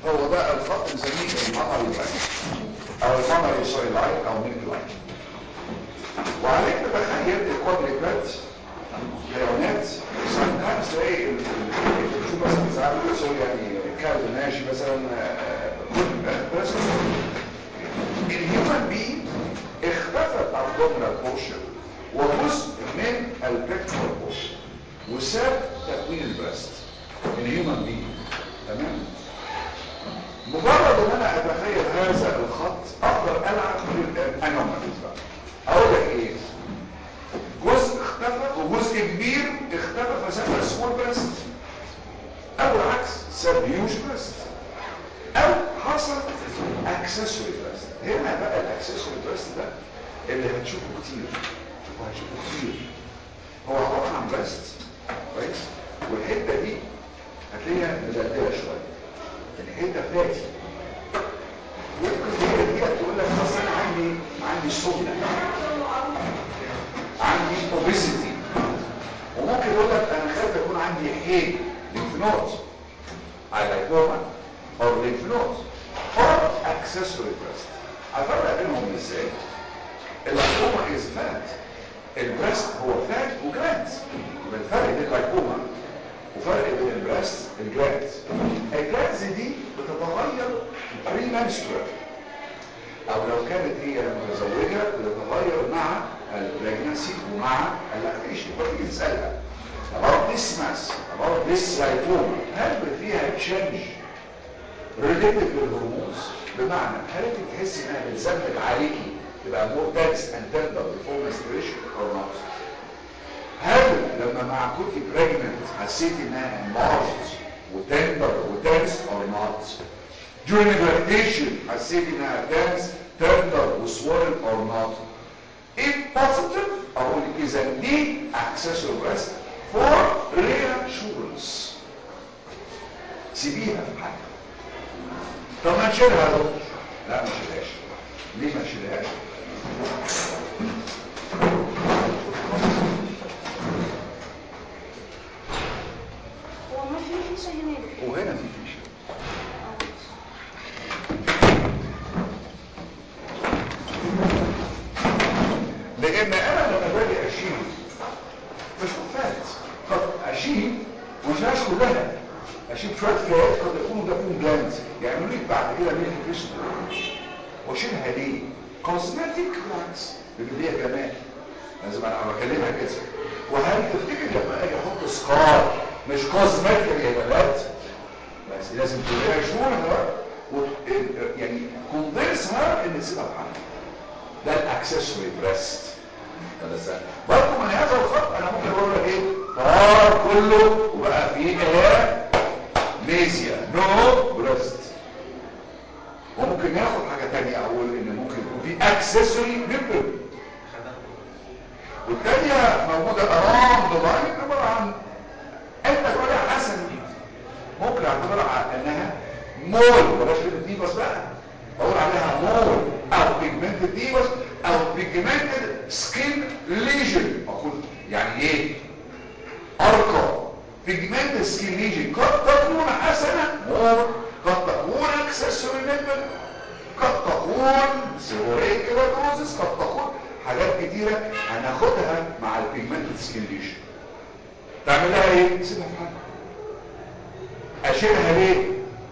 هو ده الخط نسميه المامري لاين او المامري سوري لاين او ميك لاين وعليك تتخيل الكوادريبات حيوانات ساعات تلاقي ال- ال- شوف مثلا ساعات سوري يعني كلب ماشي مثلا آه، كل بس الهيومن بي اختفى الابدومينال بورشن وجزء من البيكتورال بورشن وساب تكوين البريست الهيومن بي تمام مجرد ان انا اتخيل هذا الخط اقدر العب بالانوماليز بقى اقول لك ايه جزء اختفى وجزء كبير اختفى فساب سمول بريست او العكس ساب هيوج بريست او حصل اكسسوري بريست هنا بقى الاكسسوري بريست ده اللي هتشوفه كتير وهتشوفه كتير هو عباره عن بريست كويس والحته دي هتلاقيها مدلدله شويه يعني حته فاتي ممكن هي دي تقول لك اصل انا عندي عندي سمنه عندي اوبيسيتي وممكن يقول لك انا خايف يكون عندي حيل لينفنود هايلايكوما او لينفنود او اكسسوري بريست هفرق بينهم ازاي اللايكوما از فات البريست هو فات وجلاند يبقى الفرق بين اللايكوما وفرق بين البريست الجلاند الجلاندز دي بتتغير بري منسترال او لو كانت هي متزوجة بتتغير مع البريجنسي ومع اللاكتيشن فتيجي تسألها about this mass about this lipoma هل فيها تشنج related للهرمونز بمعنى هل انت بتحسي انها بتزمت عليكي تبقى more dense and tender before menstruation or not هل لما مع كنت pregnant حسيتي انها enlarged وتندر ودنس or not during lactation حسيتي انها dense tender وسوارل or not if positive اقول اذا دي accessory breast for reassurance سيبيها في حالها طب ما نشيلها يا دكتور لا ما نشيلهاش ليه ما نشيلهاش هو ما في في شيء هنا يدخل. وهنا في فيش لان انا لما باجي اشيل بشوف فات قد اشيل ومش عايز كلها اشيل شويه فات قد يكونوا ده فيهم جلاند يعملوا لي بعد كده ميلك فيستول واشيلها ليه كوزماتيك بالعكس بيبقى ليها جمال لازم انا بكلمها كده وهل تفتكر لما اجي احط سكار مش كوزماتيك يا بنات بس لازم تلاقيها شهور وت... يعني كونفيرسها ان تسيبها في حالها ده الاكسسوري بريست برضه من هذا الخط انا ممكن اقول لك ايه فار كله وبقى فيه ايه ميزيا نو بريست وممكن ناخد حاجه تانية اقول ان ممكن يكون في اكسسوري نيبل والتانية موجودة around the line عبارة عن انت تقولها حسن ممكن اعتبرها على انها مول بلاش كلمة ديفاس بقى بقول عليها مول او pigmented ديفاس او pigmented skin lesion اقول يعني ايه ارقى pigmented skin lesion قد تكون حسنة مول قد تكون accessory nipple قد تكون سيبوريك كيراتوزس قد تكون حاجات كتيرة هناخدها مع البيجمنتد سكين ليشن تعمل لها ايه؟ سيبها في حالها اشيلها ليه؟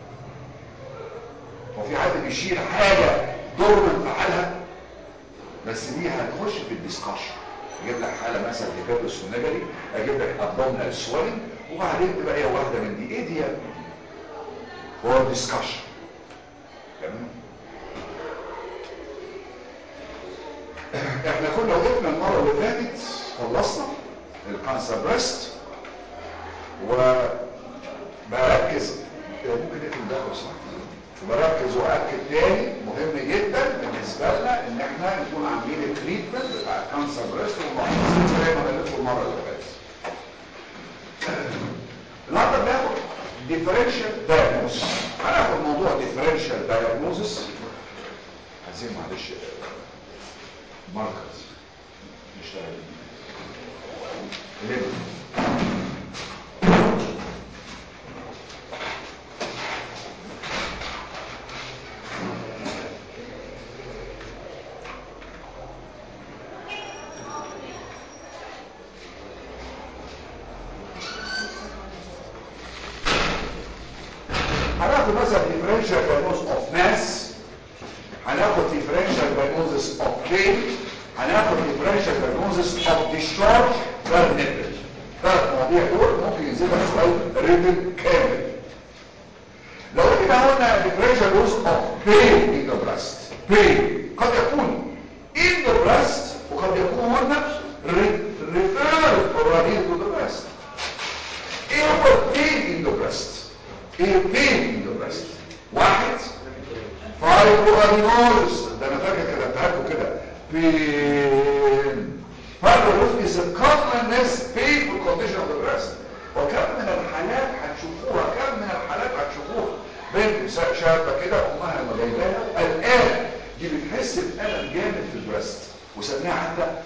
هو في حد بيشيل حاجة ضر في حالها بس دي هنخش في الديسكشن اجيب لك حالة مثلا هيباتوس ونجري اجيب لك ابدومينال سويلنج وبعدين تبقى ايه واحدة من دي ايه دي يا ابني دي؟ هو ديسكشن تمام احنا كنا وقفنا المرة اللي فاتت خلصنا الكانسر بريست وبركز ممكن نقفل ده لو سمحت وبركز واكد تاني مهم جدا بالنسبه لنا ان احنا نكون عاملين التريتمنت بتاع الكانسر بريست ومحافظين زي ما بنقول المره اللي فاتت النهارده بناخد ديفرنشال دايجنوز هناخد موضوع ديفرنشال دايجنوزس عايزين معلش مركز نشتغل ليه هناخد مثلا differential diagnosis of mass هناخد differential diagnosis of pain هناخد differential diagnosis of discharge per nipple ثلاث مواضيع دول ممكن ينزلها سؤال ريتن كامل لو احنا قلنا differential diagnosis of pain in the breast pain قد يكون in the breast وقد يكون referred already to the breast ايه هو pain in the breast ايه pain in the breast واحد فايبروادينوز ده انا فاكر كتبتها لكم كده pain فايبروادينوز is a commonest painful condition of the breast وكم من الحالات هتشوفوها كم من الحالات هتشوفوها بنت شابه كده امها لما جايباها الان دي بتحس بألم جامد في البريست وسميها عندها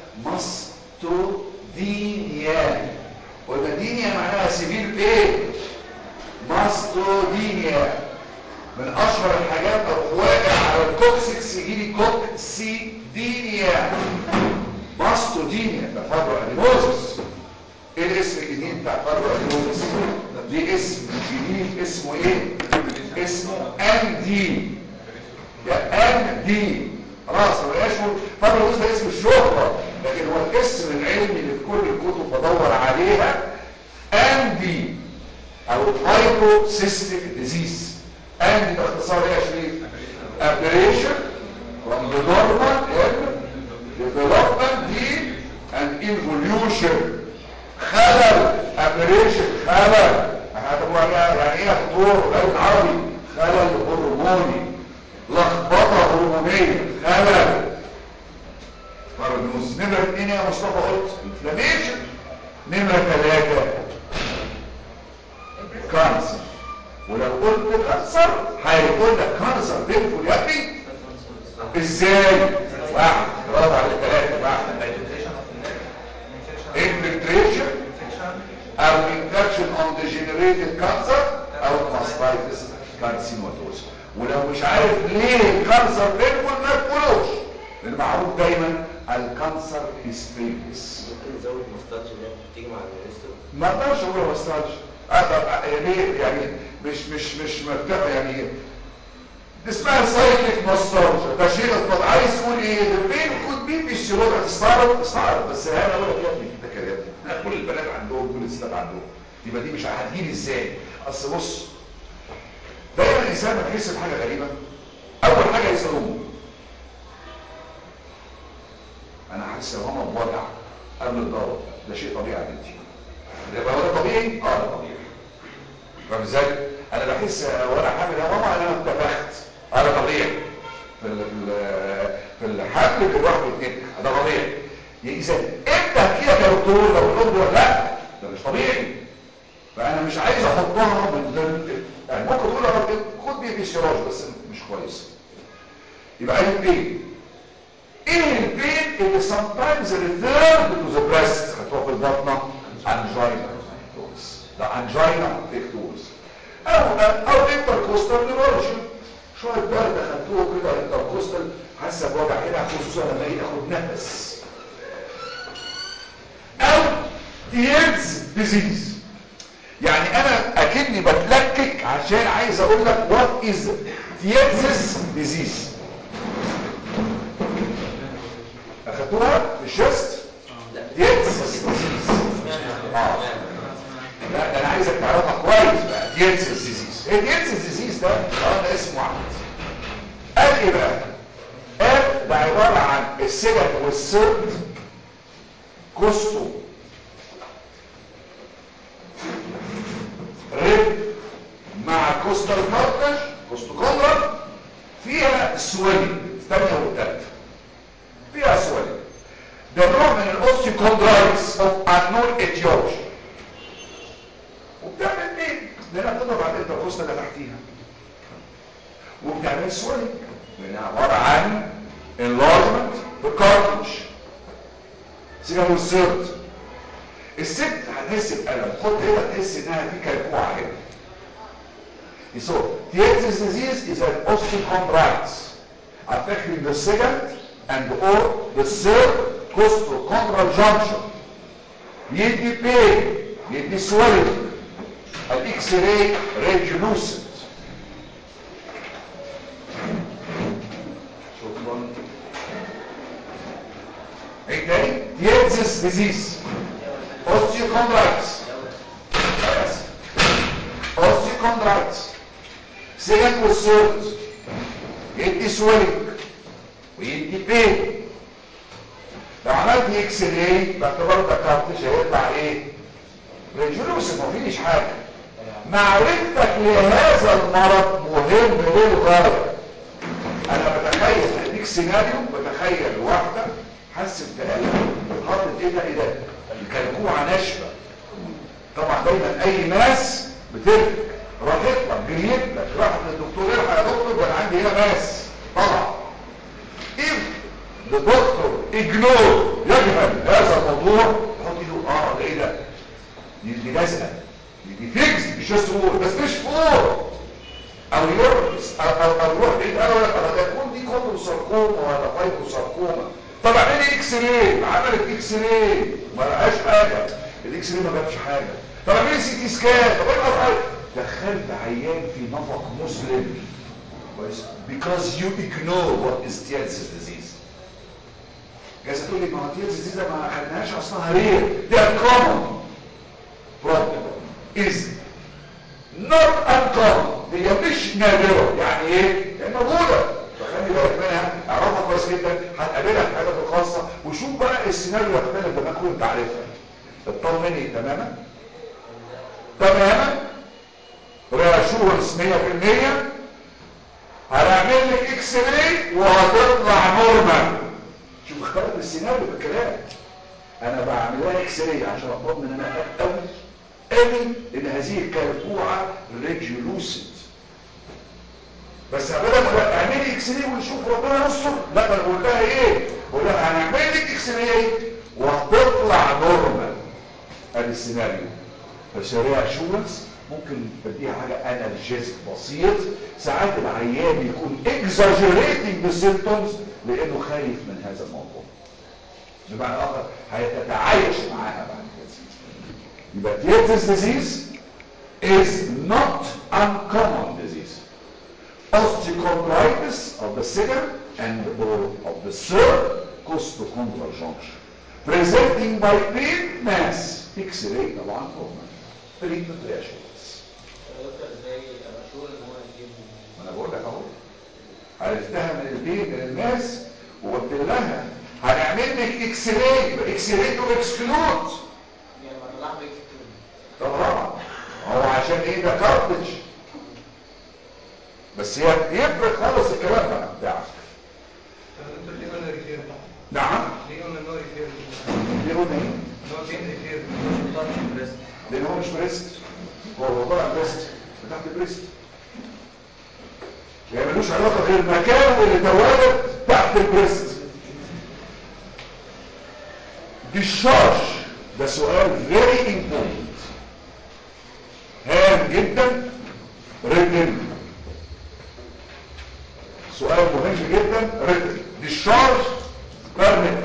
ماستودينيا والمدينيا معناها سيفير بين ماستودينيا من اشهر الحاجات او واقع على الكوكسكس يجيلي كوكسيدينيا ماستودينيا ده فابرو ادينوزس ايه الاسم الجديد بتاع فابرو ادينوزس دي اسم جديد اسمه ايه اسمه اندي يا ام دي خلاص ما بقاش فاضل ده اسم الشهرة لكن هو الاسم العلمي اللي في كل الكتب بدور عليها ام دي او فايبرو سيستيك ديزيز ام دي باختصار ايه يا شريف aberration from the normal and development دي and involution خلل aberration خلل هتبقوا عليها يعني ايه يا دكتور بالعربي عربي خلل هرموني لخبطه هرمونيه خلل فرنوز نمرة اتنين يا مصطفى قلت انفلاميشن نمرة ثلاثة كانسر ولو قلت كانسر هيقول لك كانسر بينفول يا ابني ازاي واحد برافو على الثلاثة واحد infiltration او infection on degenerated cancer او mastitis carcinomatosis ولو مش عارف ليه الكانسر بينفول ما تقولوش لان معروف دايما الكانسر is famous ممكن نزود مسترج اللي هي بتيجي مع الريستو ما اقدرش اقول ما استاذ يعني يعني مش مش مش مرتفع يعني ايه دي اسمها سايكليك نوستالجيا ده شيء اطلع عايز تقول ايه البين كود بي بالسيروت هتستعرض تستعرض بس انا اقول لك يا ابني ده كلام كل البنات عندهم كل الستات عندهم يبقى دي مش هتجيلي ازاي اصل بص دايما الانسان ما تحس بحاجه غريبه اول حاجه يسالوه انا حاسس يا ماما بوجع قبل الضرب ده شيء طبيعي يا بنتي ده يبقى ده طبيعي اه ده طبيعي فاهم ازاي انا بحس وانا حامل يا ماما انا اتفخت اه ده طبيعي في ال في ال في الحمل بالواحد واثنين ده طبيعي اذا امتى هتجي لك يا دكتور لو الام ولا لا ده مش طبيعي فانا مش عايز احطها من ضمن يعني ممكن تقول انا خد بيه فيسيولوجي بس مش كويس يبقى البين ايه البين اللي sometimes referred to the breast هتروح في البطنه angina ده angina pectoris او او intercostal neurology شويه برد خدتوه كده intercostal حاسه بوجع هنا خصوصا لما اجي اخد نفس او تيرز ديزيز يعني انا اكني بتلكك عشان عايز اقول لك وات از تيرزس ديزيز اخدتوها في الشست تيرزس ديزيز اه لا ده انا عايزك تعرفها كويس بقى تيرزس ديزيز ايه تيرزس ديزيز ده اه ده اسمه واحد قال ايه بقى قال ده عباره عن السجن والسرد كوستو ريب مع كوستال كارتج كوستوكوندرا فيها سويلنج الثانيه والثالثه فيها سويلنج ده نوع من الاوستيكوندرايتس اوف انون اتيولوجي وبتعمل مين لانها بتضغط على الانتركوستا اللي تحتيها وبتعمل سويلنج لانها عباره عن enlargement في الكارتج سيجا والسيرت الست هتحس بألم خد هنا تحس انها في كلكوعة هنا So, Tietze's disease is an osteochondritis affecting the second and or the third costochondral junction. يدي pain, يدي swelling, الاكس راي radiolucent. تيتسس ديزيز اوستيوكوندرايتس بس اوستيوكوندرايتس سيجن والسولت يدي سويلنج ويدي بين لو عملت اكس راي باعتبار ده كارتش هيطلع ايه ريجولوس ما فيش حاجه معرفتك لهذا المرض مهم للغايه انا بتخيل هديك سيناريو بتخيل واحده حست بألم حاطط ايه ده ايه ده الكلكوعه ناشفه طبعا دايما اي ناس بترفق راحت لك جريت لك راحت للدكتور الحق يا دكتور ده انا عندي هنا ناس طبعا if the doctor ignore يجهل هذا الموضوع يحط ايده اه ده ايه ده دي دي لازقه دي دي فيكس مش جاست فور بس مش فور او يرقص او او او يروح بعيد قوي ولا ده يكون دي كوندروساركوما ولا فايبروساركوما طب اعملي اكس راي عملت اكس راي ما لقاش حاجه الاكس راي ما جابش حاجه طب اعملي سي تي سكان طب ايه الأرقام؟ دخلت عيان في نفق مسلم كويس because you ignore what is Tietze's disease جايز تقول لي ما هو Tietze's disease ده ما خدناهاش اصلها رير ده common problem is not uncommon هي مش نادرة يعني ايه؟ يعني موجودة فخلي بالك منها اعرفها كويس جدا هتقابلها في حياتك الخاصة وشوف بقى السيناريو يختلف لما تكون انت عارفها اطمني تماما تماما رياشورنس 100% هنعمل لك اكس راي وهتطلع نورمال شوف اختلف السيناريو بالكلام انا بعمل لها اكس راي عشان اطمن ان انا قوي قوي ان هذه الكلكوعه ريجولوسيد بس بدل ما اعملي اكس راي ونشوف ربنا يستر لا ده بقول لها ايه بقول لها هنعمل لك اكس راي وهتطلع نورمال ادي السيناريو بس رياشورنس ممكن بديها حاجة انالجيزك بسيط ساعات العيان يكون exaggerating the symptoms لانه خايف من هذا الموضوع بمعنى اخر هيتعايش معاها بعد كده يبقى Tietze's disease is not uncommon disease osteochondritis of the second and or of the third costochondral junction presenting by pain mass x-ray طبعا normal treatment reassurance دكتور ازاي ابقى شغل ان هو يجيب ما انا بقول لك اهو عرفتها من البيت من الناس وقلت لها هنعمل لك اكس راي يبقى اكس راي تو اكسكلود يعني ما طلع بيك كتير طبعا هو عشان ايه ده كارتج بس هي يفرق خالص الكلام ده بتاعك دكتور ليه قلنا ريفير نعم ليه قلنا ان هو ريفير ليه قلنا ايه ان هو فين ريفير لان هو مش بريست هو موضوع بريست تحت بريست يعني ملوش علاقه غير مكانه اللي تواجد تحت البريست discharge ده سؤال very important هام جدا written سؤال مهم جدا written discharge permit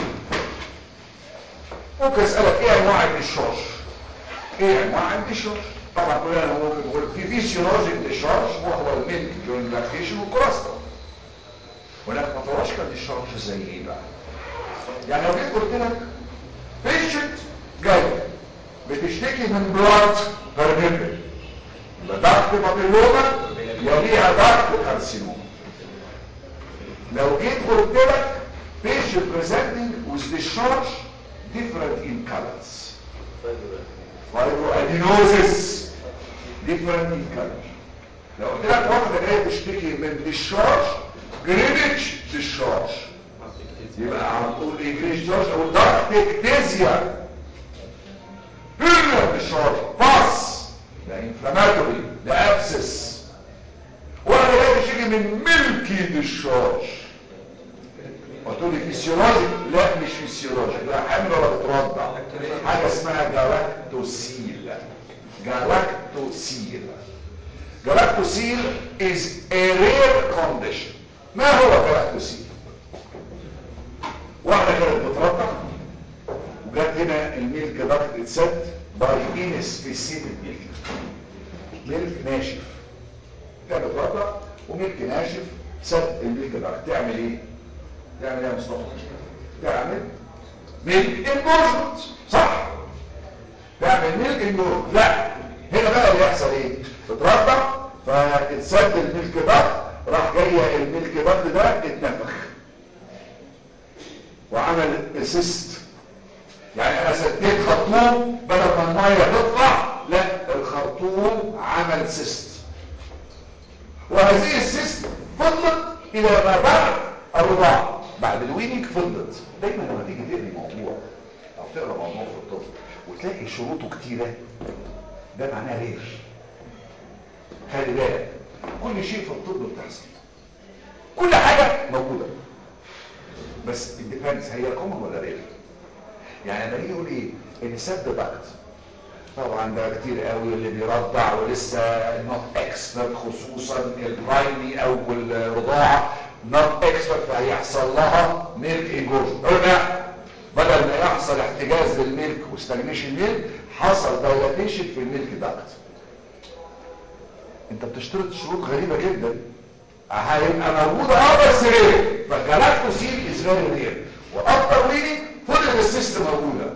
ممكن اسالك ايه انواع الديشارج ايه انواع الديشارج طبعا كلنا ممكن نقول في فيسيولوجيك ديشارج وهو الميلك during lactation والكولاسترول هناك باثولوجيكال ديشارج زي ايه بقى يعني لو جيت قلت لك بيشنت جاي بتشتكي من بلاد بيرميبل يبقى ضغط بابيلوما يليها ضغط كارسينوما لو جيت قلت لك patient presenting with discharge different in colors fibroadenosis different in color لو قلت لك واحده جايه تشتكي من discharge جرينتش discharge يبقى على طول ايه جرينتش discharge او ضغط اكتيزيا هنا discharge باس ده انفلاماتوري ده ابسس واحده جايه تشتكي من ميلكي discharge وتقول لي فيسيولوجي لا مش فيسيولوجي لا حمل ولا بترضع حاجه اسمها جلاكتوسيل جلاكتوسيل جلاكتوسيل is a rare condition ما هو جلاكتوسيل واحده كانت بترضع وجات هنا الميلك داكت اتسد باي انسبيسيفيك ميلك ميلك ناشف كانت بترضع وميلك ناشف سد الميلك داكت تعمل ايه تعمل ايه يا مصطفى تعمل ميلك انجورجمنت صح تعمل ميلك انجورجمنت لا هنا بقى اللي يحصل ايه تترضع فاتسد الميلك ده راح جايه الميلك بارد ده اتنفخ وعمل اسيست يعني انا سديت خرطوم بدل ما الميه تطلع لا الخرطوم عمل سيست وهذه السيست فضلت الى ما بعد الرضاعه بعد الويننج فضلت دايما لما تيجي تقري موضوع او تقرا موضوع في الطب وتلاقي شروطه كتيره ده معناه غير خلي بالك كل شيء في الطب بتحصل كل حاجه موجوده بس الديفنس هي كومن ولا رير يعني لما يجي يقول ايه ان سد ضغط طبعا ده كتير قوي اللي بيرضع ولسه نوت اكسبرت خصوصا البرايمري او الرضاعه نوت اكسبرت فهيحصل لها ميلك انجورجن قلنا بدل ما يحصل احتجاز للميلك واستجنيشن ميلك حصل دايلاتيشن في الميلك داكت انت بتشترط شروط غريبه جدا هيبقى موجوده اه بس رير فالجلاكتوسين از فيري رير واكتر ويني فضل السيستم موجوده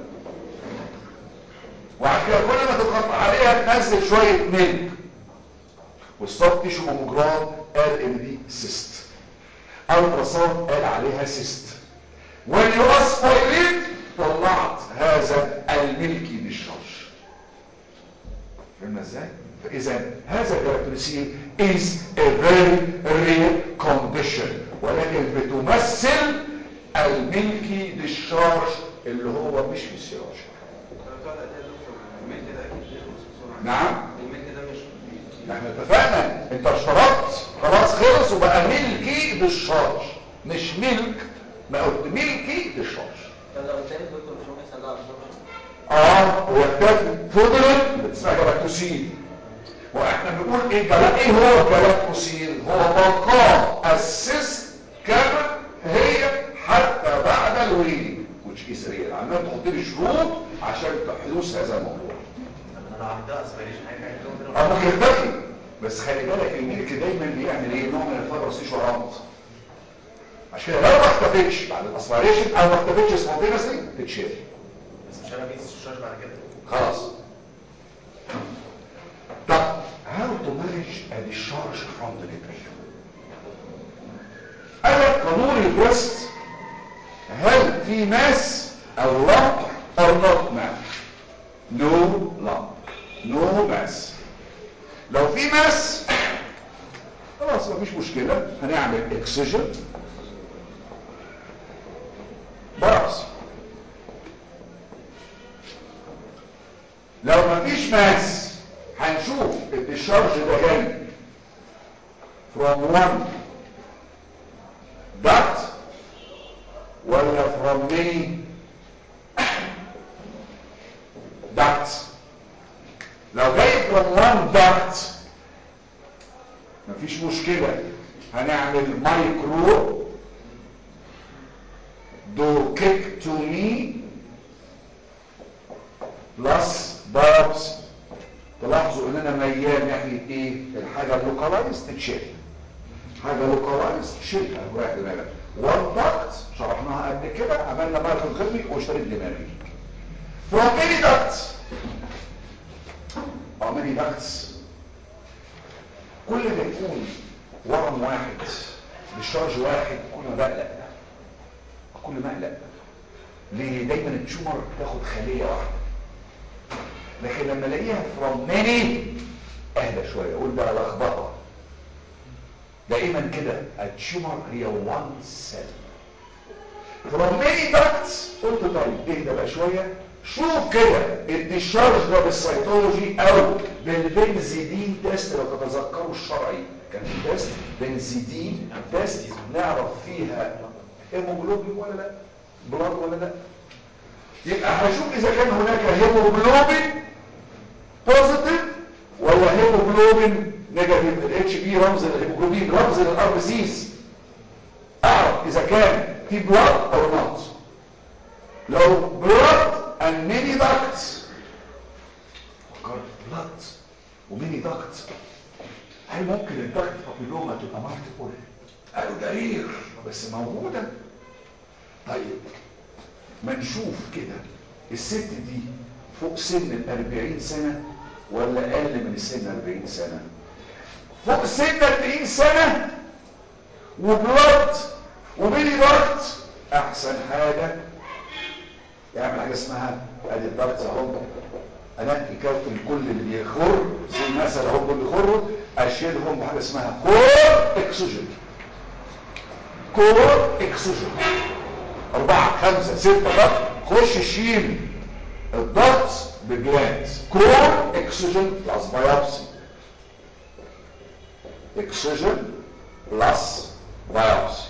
وعشان كده كل ما تضغط عليها تنزل شويه ميلك والصوت تيشو ماموجرام قال ان دي سيست التراساوند قال عليها سيست واليو اسبويليت طلعت هذا الملكي ديشارج فهمنا ازاي فاذا هذا الجلاكتوسين is a very rare condition ولكن بتمثل الملكي ديشارج اللي هو مش فيسيولوجي نعم احنا اتفقنا انت اشترطت خلاص خلص وبقى ملكي ديشارج مش ملك ما قلت ملكي ديشارج طب لو التاني دكتور مش ممكن يحصل له absorption؟ اه ويكتفي فضلت اللي اسمها جلاكتوسين واحنا بنقول ايه جلا ايه هو الجلاكتوسين هو بقاء السيست كما هي حتى بعد الويل which is real عمال تحط لي شروط عشان حدوث هذا الموضوع انا عندها اسبريشن حاجه عندهم اه ممكن يختفي بس خلي بالك الملك دايما بيعمل ايه نوع من الفبرس تيشو رمض عشان كده لو ما اختفتش بعد الاسبريشن او ما اختفتش سبونتينسلي تتشيل بس مش انا بيس الشاش بعد كده خلاص طب how to manage a discharge from the nipple اول قانون البريست هل في ماس او lump or not mass no lump no mass لو في ماس خلاص مفيش مشكلة هنعمل اكسجن برأس لو مفيش ماس هنشوف الديشارج ده جاي from one duct ولا from many ducts لو جاي from one duct مفيش مشكلة هنعمل مايكرو دوكيكتومي بلس بابس تلاحظوا ان انا ميال ناحيه ايه الحاجه اللوكالايز تتشيل حاجه لوكالايز تشيلها ورايح دماغك وان داكت شرحناها قبل كده عملنا مايكرو خدمي واشتريت دماغي فروم ميني داكت او ميني داكتس كل ما يكون ورم واحد بالشارج واحد كل ما بقلق كل ما اقلق ليه دايما التيومر تاخد خليه واحده لكن لما الاقيها from many اهدى شويه اقول ده لخبطه دائما كده التيومر هي one cell from many ducts قلت طيب اهدى بقى شويه شوف كده الديشارج ده بالسيتولوجي او بالبنزيدين تيست لو تتذكروا الشرعي كان في تيست بنزيدين تيست نعرف فيها هيموجلوبين ولا لا بلاد ولا لا يبقى هشوف اذا كان هناك هيموجلوبين بوزيتيف ولا هيموجلوبين نيجاتيف الاتش بي رمز الهيموجلوبين رمز للار بي سيز اعرف اذا كان في بلاد او نوت لو بلاد and many ducts فكرت بلاد وميني داكت هل ممكن الدكت بابيلوما تبقى مالتيبل قالوا ده رير بس موجوده طيب ما نشوف كده الست دي فوق سن الأربعين سنة ولا أقل من السن أربعين سنة فوق سن 40 سنة وبلاد وبيلي ضغط احسن حاجة يعمل حاجة اسمها ادي الضغط اهو انقي كابتن كل اللي بيخر زي مثلا هم اللي بيخروا اشيلهم بحاجة اسمها كور اكسجين كور اكسجين اربعة خمسة ستة ضغط خش شيل الضغط بجلاند كور اكسجين بلس بايوبسي اكسجين بلس بايوبسي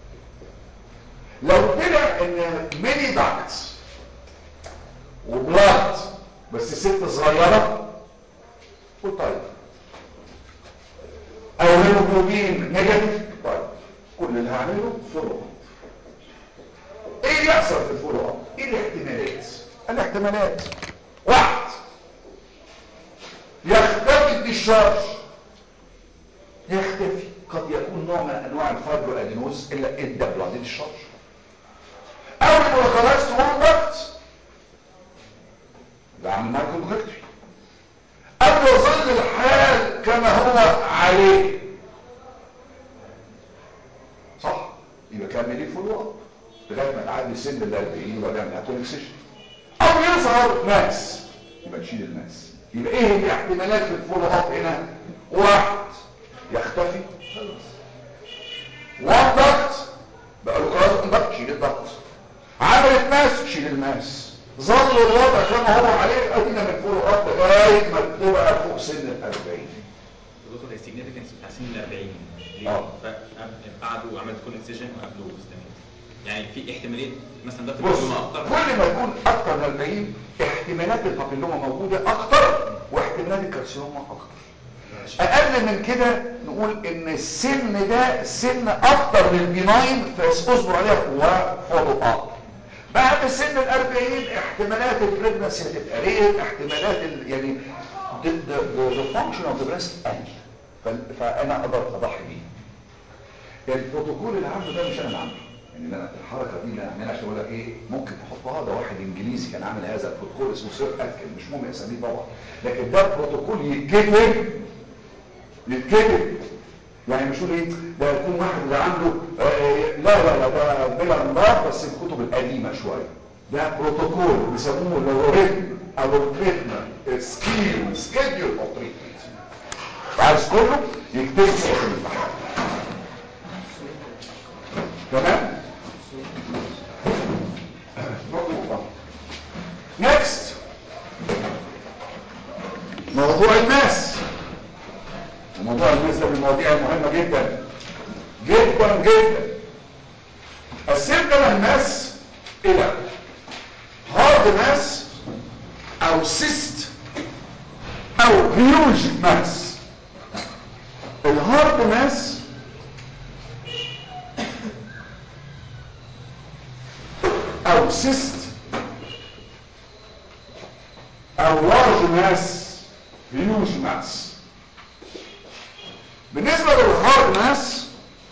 لو طلع ان ميني داكت وبلاد بس ست صغيرة قول طيب او هيموجلوبين نيجاتيف طيب كل اللي هعمله فولو اب ايه اللي يحصل في الفولو اب ايه الاحتمالات الاحتمالات واحد يختفي الديشارج يختفي قد يكون نوع من انواع الفايبرو ادينوز الا ادى بلاد الشرج او يبقى خلاص وضغط بعمل مايكرو فيكتوري او يظل الحال كما هو عليه صح يبقى كمل لي فولو اب لغايه ما تعدي سن ال 40 وبعدين هتكون اكسجين او يظهر ماس يبقى نشيل الماس يبقى ايه الاحتمالات في الفولو اب هنا واحد يختفي وضغط بقى له خلاص انضغط شيل الضغط عملت ماس شيل الماس ظل الوضع كما هو عليه ادينا من فولو اب لغايه ما تبقى فوق سن ال 40 دكتور السيجنيفيكانس بتاع سن ال 40 ليه؟ آه. ف- بعده عملت كل اكسجين وقبله استمر يعني في احتماليه مثلا ده في بص الجمعه اكتر كل ما يكون اكتر من 40 احتمالات البابيلوما موجوده اكتر واحتمالات الكارسينوما اكتر اقل من كده نقول ان السن ده سن اكتر من البيناين فاصبر عليها وفولو اب بعد سن ال 40 احتمالات البريجنسي هتبقى رير احتمالات ال يعني the function of the breast قل ف- فانا قدرت اضحي بيه البروتوكول اللي عامله ده مش انا اللي عامله يعني انا الحركه دي اللي انا عاملها عشان اقول لك ايه ممكن تحطها ده واحد انجليزي كان عامل هذا البروتوكول اسمه سير اتكن مش مهم اساميه طبعا لكن ده بروتوكول يتكتب يتكتب يعني مش يقول ايه ده يكون واحد اللي عنده آه لا لا لا ده بلا نظار بس الكتب القديمه شويه ده بروتوكول بيسموه لوغاريتم او تريتمنت سكيل سكيدول اوف تريتمنت عايز كله يكتبه في الامتحان تمام نيكست موضوع الماس موضوع الماس ده من المواضيع المهمة جدا جدا جدا قسمنا الماس الى هارد ماس او سيست او هيوج ماس الهارد ماس او سيست او لارج ماس هيوج ماس بالنسبة للهارد ماس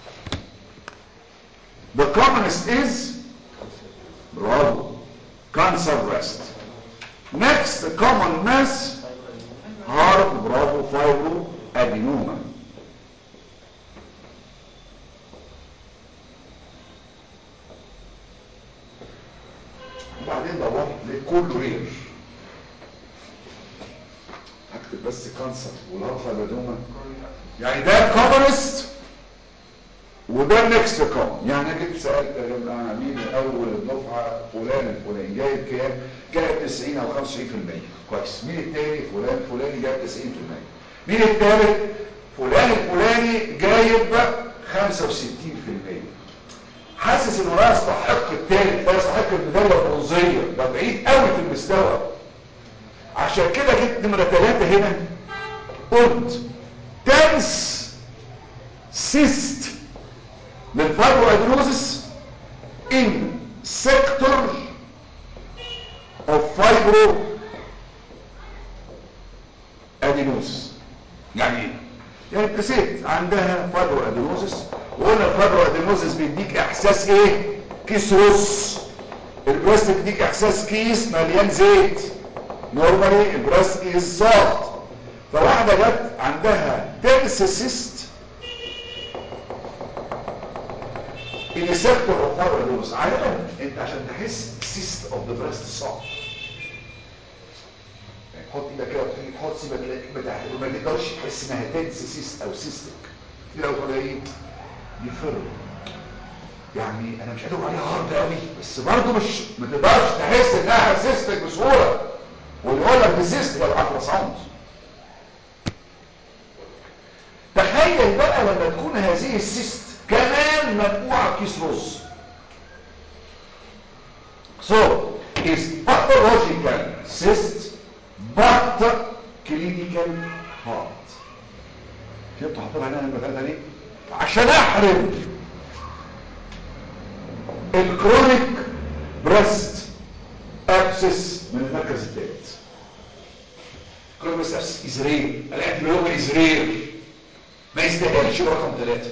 the commonest is برافو cancer breast next the common mass hard برافو fibro adenoma وبعدين دورت لقيت كله رير هكتب بس كانسر والهارد فايبرودوما يعني ده الكومنست وده النكست كومن يعني انا جيت سالت يا جماعه مين اول الدفعه فلان الفلاني جايب كام جايب 90 او 95% كويس مين التاني فلان الفلاني جايب 90% مين التالت فلان الفلاني جايب 65% حاسس انه لا يستحق التالت لا يستحق الميداليه البرونزيه ده بعيد قوي في المستوى عشان كده جبت نمره ثلاثة هنا قلت تنس سيست للفايبرو ادروزس ان سيكتور اوف فايبرو ادينوز يعني ايه يعني انت ست عندها فايبرو ادينوزس وقلنا الفايبرو ادينوزس بيديك احساس ايه كسروس البريست بيديك احساس كيس مليان زيت نورمالي البريست از سوفت فواحده جت عندها تنس سيست ان سيكتور اوف فايبرس عاده انت عشان تحس سيست اوف ذا بريست صعب يعني حط ايدك كده وتيجي تحط سيبك تلاقيك بتاعت ما تقدرش تحس انها تنس سيست او سيستك دي لو تلاقيه يفر يعني انا مش هدور عليها هارد قوي بس برضه مش ما تقدرش تحس انها سيستك بسهوله ويقول لك دي سيست ولا الترا ساوند تخيل بقى لما تكون هذه السيست كمان منقوعه كيس رز so is pathological cyst but clinical heart فهمتوا حاطين عليها المثال ده ليه عشان احرم الكرونيك بريست ابسس من المركز الثالث كرونيك بريست ابسس ازرير الانتيبيوتيك ازرير ما يستاهلش رقم ثلاثة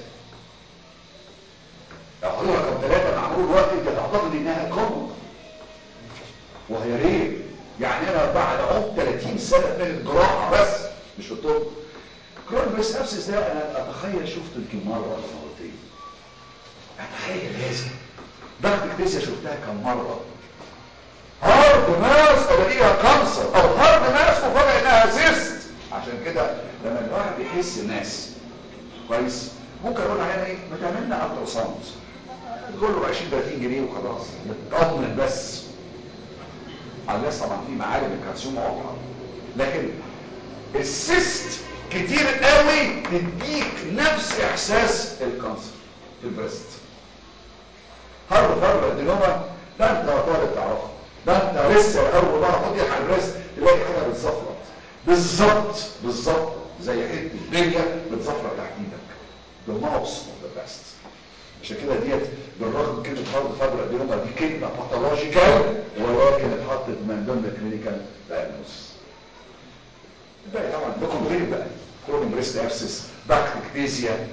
لو خدوا رقم ثلاثة معمول الوقت انت تعتقد انها كومن وهي رير يعني انا بعد عمر 30 سنة من الجراحة بس مش في الطب كرونيك بريست ابسس ده انا اتخيل شفته يمكن مرة ولا مرتين اتخيل لازم ضغط اكتسيا شفتها كم مرة هارد ماس الاقيها كانسر او هارد ماس وفجأة انها زيست عشان كده لما الواحد يحس ناس كويس ممكن اقول عليها ايه ما تعمل لنا الترا ساوند تقول له 20 30 جنيه وخلاص نطمن بس على الناس طبعا في معالم الكالسيوم واضحه لكن السيست كتير قوي تديك نفس احساس الكانسر في البريست هارد فايبر ادينوما ده انت طالب تعرفها ده انت لسه اول مره تحط ايدك على البريست تلاقي حاجه بتزفرط بالظبط بالظبط زي حته دنيا بتزفرط تحت ايدك the mouse of the best عشان كده ديت بالرغم من كلمه هارد فايبر ادينوما دي كلمه باثولوجيكال ولكن اتحطت من ضمن كلينيكال دايجنوستس الباقي طبعا لكم غير بقى كرونيك بريست ابسس باكتيكتيزيا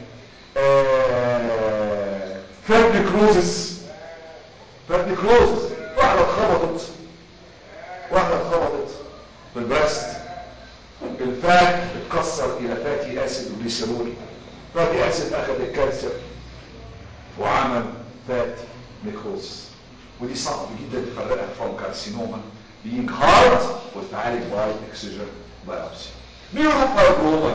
فيرنيكروزس فيرنيكروزس واحده اتخبطت واحده اتخبطت في البريست الفات اتكسر الى فاتي اسيد وجليسرول فاتي اسيد اخذ الكالسيوم وعمل فات نيكروزس ودي صعب جدا تفرقها فروم كارسينوما being hard وتتعالج باي اكسجين بايوبسي نيوروفايبروما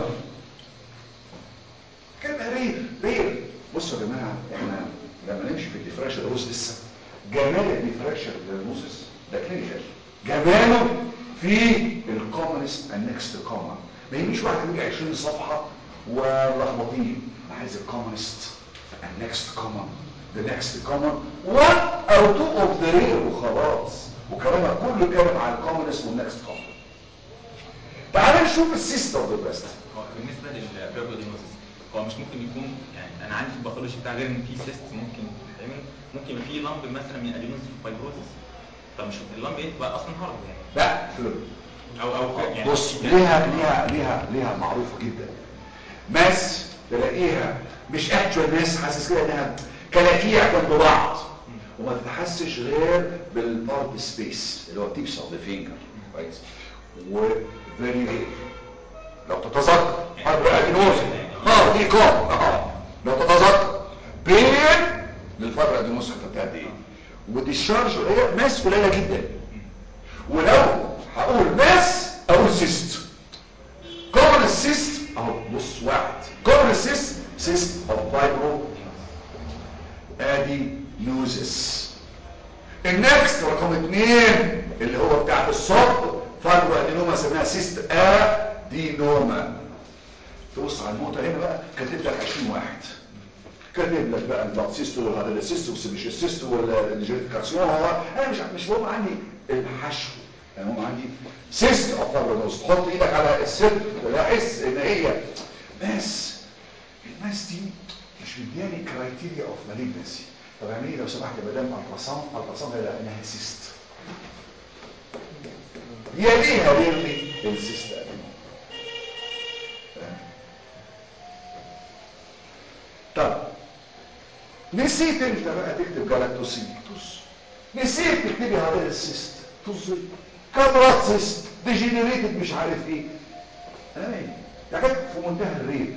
كان رير رير بصوا يا جماعه احنا لما نمشي في الديفراكشن روز لسه جمال الديفراكشن للموسس ده كلينيكال جماله في الكومنست النكست كومن ما يجيش واحد يجي 20 صفحه ولخبطيه انا عايز الكومنست النكست كومن ذا نكست كومن 1 او 2 اوف ذا رير وخلاص وكلامها كله كلام على الكومنست والنكست كومن تعال نشوف السيستم اوف ذا بريست هو بالنسبه للبيربودينوزيس هو مش ممكن يكون يعني انا عندي في الباثولوجي بتاع غير ان في سيست ممكن تتعمل ممكن يبقى في لمب مثلا من ادينوزيس فايبروزيس طب مش اللمب ايه تبقى اصلا هارد يعني لا فلو او او يعني بص يعني ليها ليها ليها ليها معروفه جدا ماس تلاقيها مش اكتوال ماس حاسس كده انها كلاكيع جنب بعض وما تتحسش غير بالبارت سبيس اللي هو تيبس اوف ذا فينجر كويس وفيري رير لو تتذكر حرب ادينوز اه دي كوم اه لو تتذكر بين للفرق ادينوز خدت قد ايه والديشارج هي ماس قليله جدا ولو هقول ماس اقول سيست كومن السيست اهو بص واحد كومن السيست سيست اوف فايبرو ادي نوزس النكست رقم اثنين اللي هو بتاع الصب فايبرو ادينوما سميها سيست ادينوما تبص على النقطه هنا بقى كاتب لك 20 واحد كاتب لك بقى البلاد سيستو وهذا السيستو والسبيش السيستو والجينيتيك كارسينوما هو انا مش مش مهم عندي الحشو انا مهم عندي سيست اوف فايبروز تحط ايدك على الست تلاحظ ان هي ماس الماس دي مش مدياني كرايتيريا اوف مالجنسي طب اعملي لو سمحت يا مدام التراساوند التراساوند هيلاقي انها سيست يليها ريرلي السيست ادينوما طب نسيت انت بقى تكتب جلاكتوسيليتوس نسيت تكتبي هذا السيست طزي كاميرات سيست ديجينيريتد مش عارف ايه انا مالي ده حاجات في منتهى الريب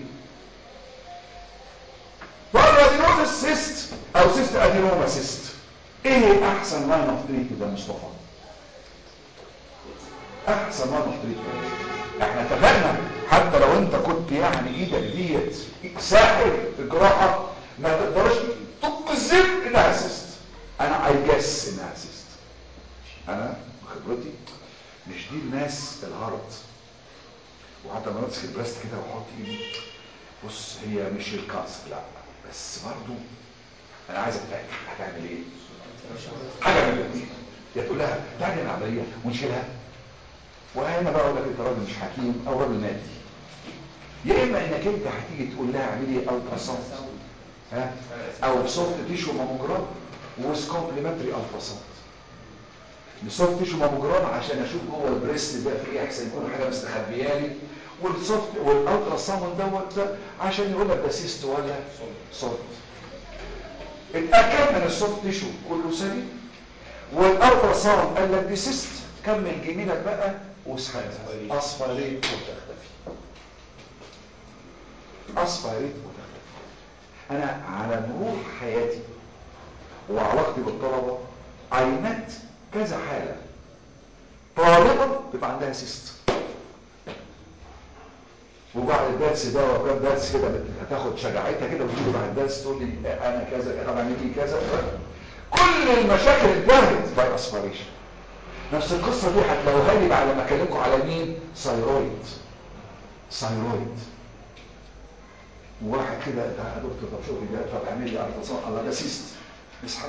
فالادينوما سيست او سيست ادينوما سيست ايه احسن لاين اوف تريتمنت يا مصطفى احسن لاين اوف تريتمنت احنا اتفقنا حتى لو انت كنت يعني ايدك ديت ساحر في الجراحه ما تقدرش تقزم انها سيست انا اي جس انها سيست انا خبرتي مش دي الناس الهارد وحتى لما امسك البريست كده واحط ايدي بص هي مش الكانسر لا بس برضو انا عايز اتاكد هتعمل ايه حاجه من الاثنين يا تقول لها تعالي العمليه ونشيلها وهنا بقى اقول لك انت راجل مش حكيم او راجل مادي يا اما انك انت هتيجي تقول لها اعملي الترا ساوند ها او سوفت تيشو ماموجرام ويز كومبلمنتري الترا ساوند السوفت تيشو ماموجرام عشان اشوف جوه البريست ده في ايه احسن يكون حاجه مستخبيالي والسوفت والالترا ساوند دوت ده عشان يقول لك ده سيست ولا سولت اتاكد من السوفت تيشو كله سليم والالترا ساوند قال لك دي سيست كمل جميلك بقى واسحبها اصفريت وتختفي اصفريت وتختفي انا على مرور حياتي وعلاقتي بالطلبه عينت كذا حاله طالبه تبقى عندها سيست وبعد الدرس ده وكام درس كده هتاخد شجاعتها كده وتيجي بعد الدرس تقول لي انا كذا انا بعمل لي كذا كل المشاكل انتهت باي اسبريشن نفس القصه دي هتلاقوها لي بعد ما اكلمكم على مين ثايرويد ثايرويد وواحد كده يا دكتور طب شوفي ده طب اعمل لي التصاق الله ده سيست اسحب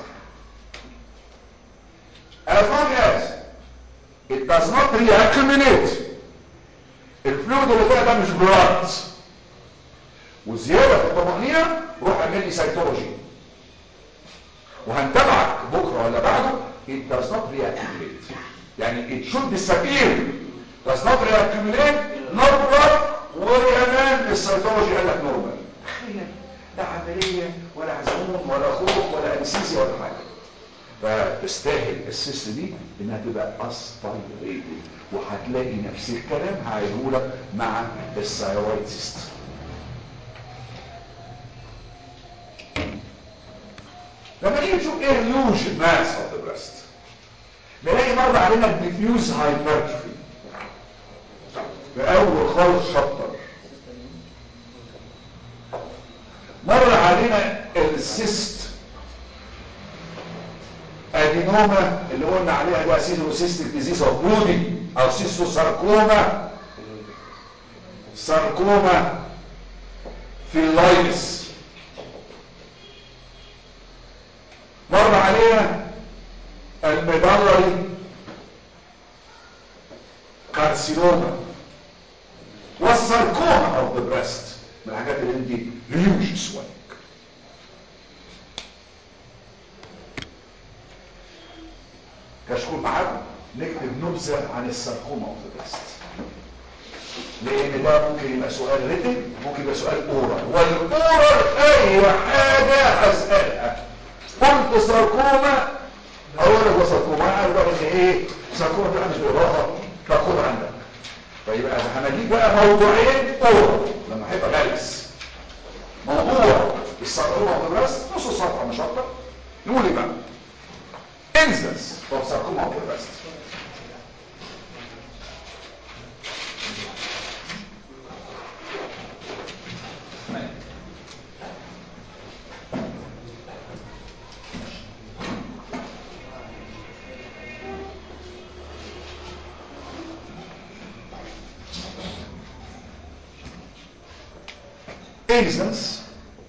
as long as it does not reaccumulate الفلويد اللي فيها ده مش بلاد وزياده في الطمانينه روح اعمل لي سيتولوجي وهنتابعك بكره ولا بعده it does not reaccumulate يعني it should disappear does not reaccumulate not blood وكمان السيتولوجي قال لك نورمال تخيل لا عمليه ولا عزمون ولا خوف ولا انستيزيا ولا حاجه فتستاهل السيست دي انها تبقى اسبايريتد وهتلاقي نفس الكلام هعيدهولك مع الثايرويد سيست لما نيجي نشوف ايه الهيوج ماس اوف ذا بريست نلاقي مره علينا الديفيوز هايبرتروفي في اول خالص شابتر مر علينا السيست ادينوما اللي قلنا عليها ده سيستيك ديزيز اوف بودي او سيستو ساركوما ساركوما في اللايبس مر علينا الميدالري كارسينوما والساركوما اوف ذا بريست من الحاجات اللي عندي هيوج سوينج كشكول معاكم نكتب نبذه عن الساركوما اوف ذا بريست لان ده ممكن يبقى سؤال ريتن ممكن يبقى سؤال اورال والاورال اي حاجه اسالها قلت ساركوما اقول لك وساركوما اعرف بقى ان ايه ساركوما ده مش بالاضافه فخد عندك فيبقى هنجيب بقى موضوعين اورال لما هيبقى جالس موضوع الساركوما اوف ذا بريست نص صفحه مش اكتر نقول ايه بقى instance of sarcoma of the breast. Instance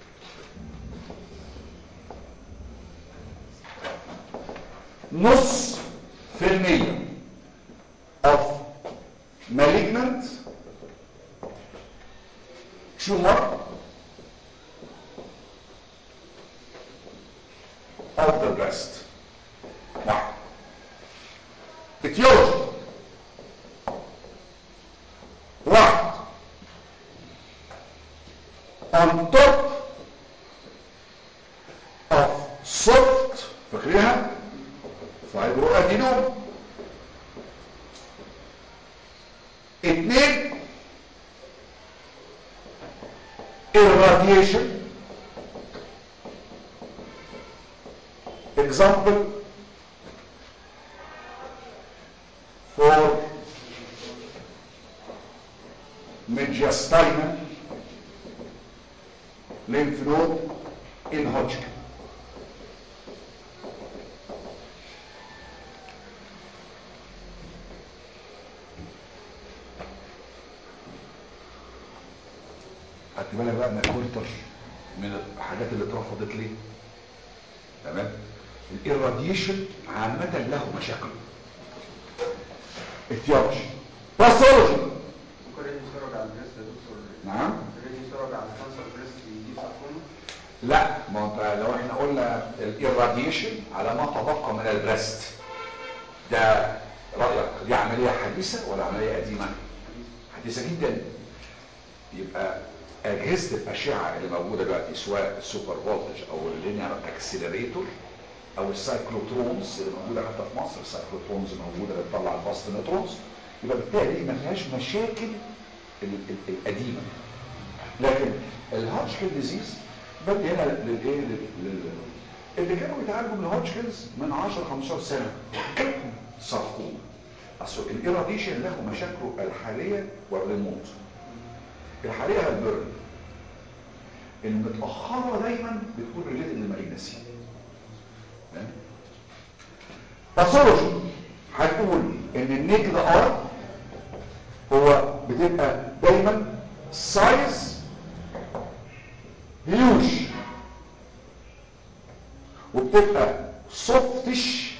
نص في المية of malignant tumor of the breast واحد etiology واحد on top of soft فاكرينها ادينوم اتنين irradiation example for mediastinal lymph node in Hodgkin خدت بالك بقى ان الكولتر من الحاجات اللي اترفضت ليه تمام الاراديشن عامه له مشاكله اتيولوجي باثولوجي ممكن ريدي سيرج على البريست يا دكتور نعم ريدي سيرج على كانسر بريست يجيب ساركوما لا ما انت لو احنا قلنا الاراديشن على ما تبقى من البريست ده رايك دي عمليه حديثه ولا عمليه قديمه حديثه جدا يبقى اجهزه الاشعه اللي موجوده دلوقتي سواء السوبر فولتج او اللينير اكسلريتور او السايكلوترونز اللي موجوده حتى في مصر السايكلوترونز موجوده اللي بتطلع الفاست نيوترونز يبقى بالتالي ما فيهاش مشاكل ال- ال- القديمه لكن الهاتشكن ديزيز بدي هنا للايه لل- لل- اللي كانوا بيتعالجوا من الهاتشكنز من 10 15 سنه ساركوما اصل الاراديشن له مشاكله الحاليه والريموت الحاليه هتبرن المتاخره دايما بتكون ريليتد للمالجنسي باثولوجي هتقول ان النيكد ار هو بتبقى دايما سايز هيوج وبتبقى سوفتش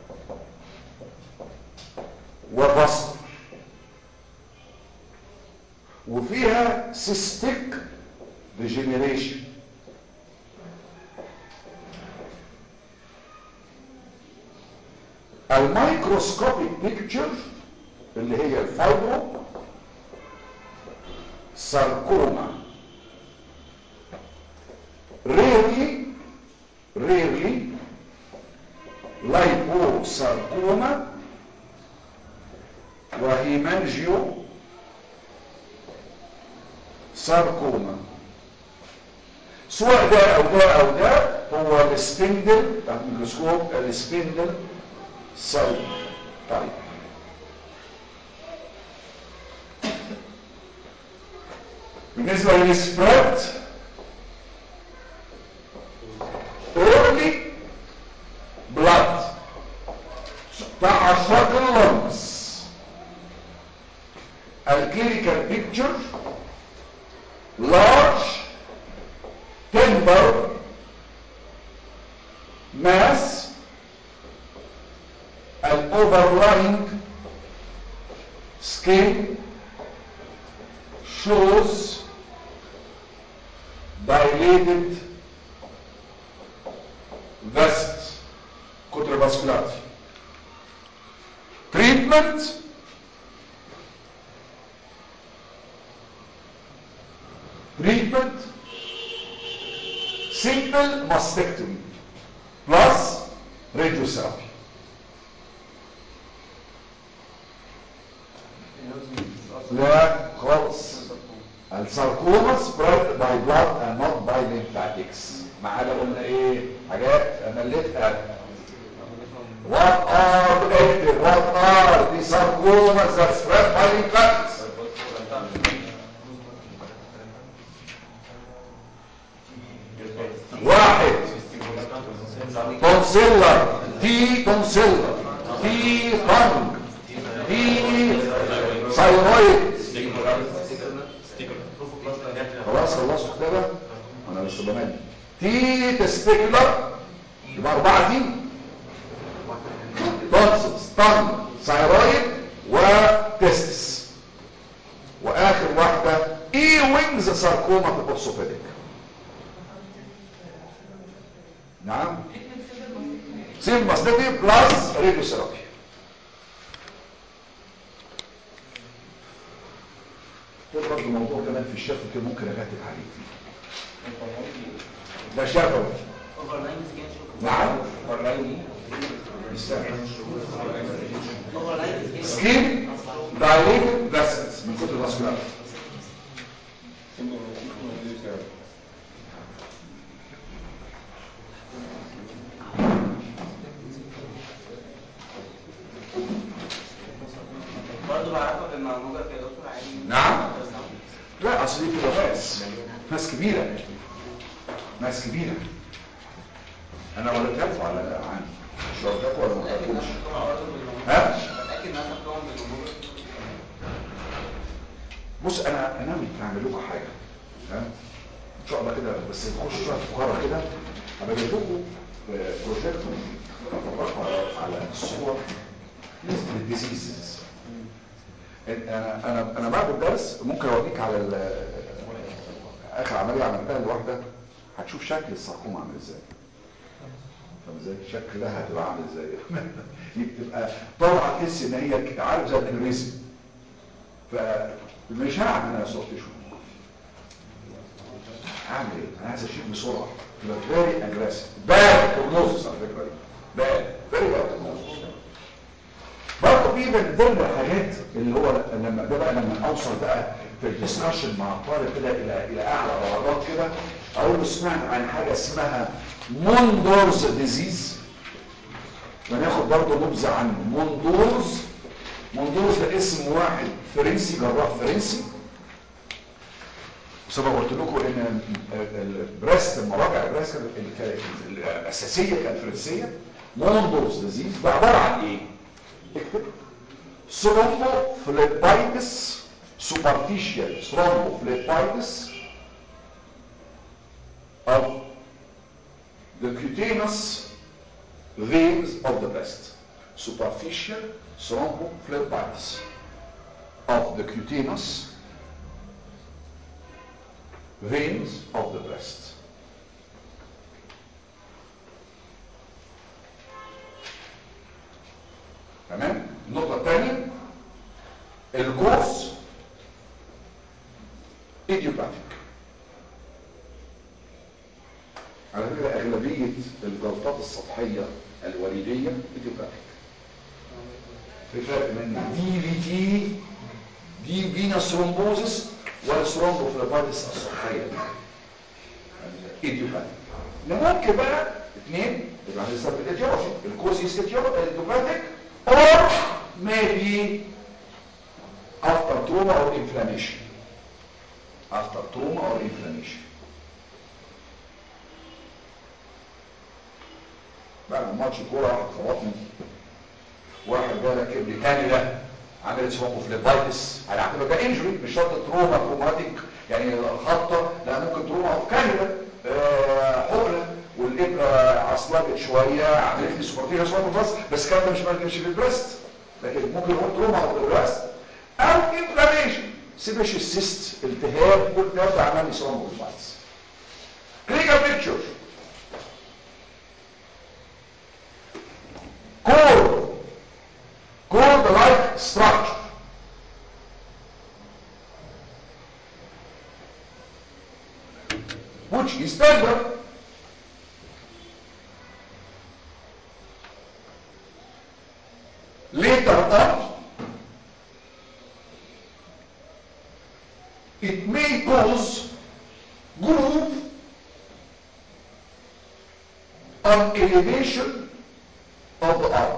وبسط وفيها سيستيك ريجينيريشن الميكروسكوبيك بيكتشر اللي هي الفايبرو ساركوما rarely rarely liposarcoma وهيمانجيو ساركوما سواء ده او ده او ده هو السبندل تحت الميكروسكوب السبندل سيل طيب بالنسبة للسبريد early blood تعشق اللمس الكلينيكال بيكتشر large tender mass an overlying skin shows dilated vessels contravascularity treatment treatment simple mastectomy plus radiotherapy لا خالص الساركوما spread by blood and not by lymphatics ما عدا قلنا ايه حاجات مليتها what are the active what are the sarcomas that spread by lymphatics واحد تونسيلر تي تونسيلر تي تونج تي ثايرويد خلاص خلصت كده انا لسه بمل تي تستيكولر يبقى اربعه تي تونسلز تونج ثايرويد وتستس واخر واحده اي وينجز ساركوما في البورسوبيديك نعم سيل ماستيتي بلس راديو ثيرابي ده برضه موضوع كمان في الشفا كده ممكن اكتب عليه فيه ده شفوي اوفر لاين سكان شوف نعم اوفر لاين سكين دايليتد فيسلز من كتر الفاسكولار برضه بعرفها بالمعموجة يا دكتور عادي نعم لا اصل دي بتبقى ماس ماس كبيره ماس كبيره انا وريتها لكم على عندي مش وريتها ولا ما متأكد انها وريتهاش تتكون برضه بالمعموجة ها متأكد انها تتكون بالمعموجة بص انا انا ناوي اعمل لكم حاجه ها ان شاء الله كده بس نخش شويه فقره كده هبقى جايب لكم آه، بروجيكتور افرجكم على على الصور للديزيزز انا انا انا بعد الدرس ممكن اوريك على ال- اخر عمليه عملتها لواحده هتشوف شكل الساركوما عامل ازاي فاهم ازاي شكلها هتبقى عامل ازاي دي بتبقى طبعا تحس ان هي عارف زي الانوريزم فمش هعمل انا صوت شو هعمل ايه انا عايز اشيل بسرعه تبقى فيري اجريسيف باد بروجنوزس على فكره دي باد فيري باد بروجنوزس برضه في من ضمن الحاجات اللي هو لما ده بقى لما اوصل بقى في الدسكشن مع الطالب كده الى الى اعلى درجات كده اقول له سمعت عن حاجه اسمها موندورز ديزيز وناخد برضه نبذه عنه موندورز موندورز ده اسم واحد فرنسي جراح فرنسي سبب قلت لكم ان البريست المراجع البريست كانت- كانت الاساسيه كانت فرنسيه موندورز ديزيز ده عباره عن ايه؟ اكتب ثرومبوفليبايتس superficial thrombophlebitis of the cutaneous veins of the breast superficial thrombophlebitis of the cutaneous veins of the breast تمام النقطة الثانية الكورس ايديوباثيك على فكرة أغلبية الجلطات السطحية الوريدية ايديوباثيك في فرق بين دي في تي دي فينس ثرومبوزس والثرومبوفليبايتس السطحية ايديوباثيك ممكن بقى اثنين يبقى هنستخدم الايديولوجي الكوز is idiopathic or maybe after trauma or inflammation after trauma or inflammation بعد ماتش كوره واحد خبطني واحد جاي راكب لي تاني ده عملت هوموفليبايتس هنعتبر ده انجري مش شرط تروما تروماتيك يعني خبطه لا ممكن تروما كامله آه، حقنه والابره عصلجت شويه عملت لي سوبرتيشن شويه بس بس الكلام ده مش مش في البريست لكن ممكن يكون تروما او البريست او انفلاميشن سيبش السيست التهاب كل ده ده عمل لي ثرومبوفليبايتس كلينيكال بيكتشر cord cord like structure which is tender later on it may cause groove on elevation of the arm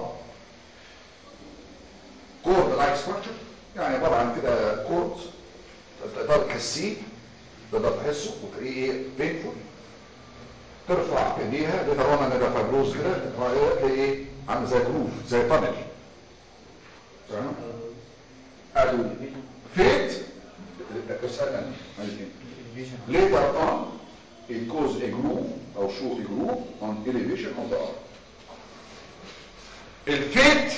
كورد لايك ستراكشر يعني عباره عن كده كورد تقدر تحسيه تقدر تحسه وتلاقيه ايه بينفول ترفع ايديها ده طالما ان ده فايبروز كده ترفع ايديها تلاقي ايه عامل زي جروف زي تانل تمام الفيت اسال later on it cause a groove or show a groove on elevation of the arm الفيت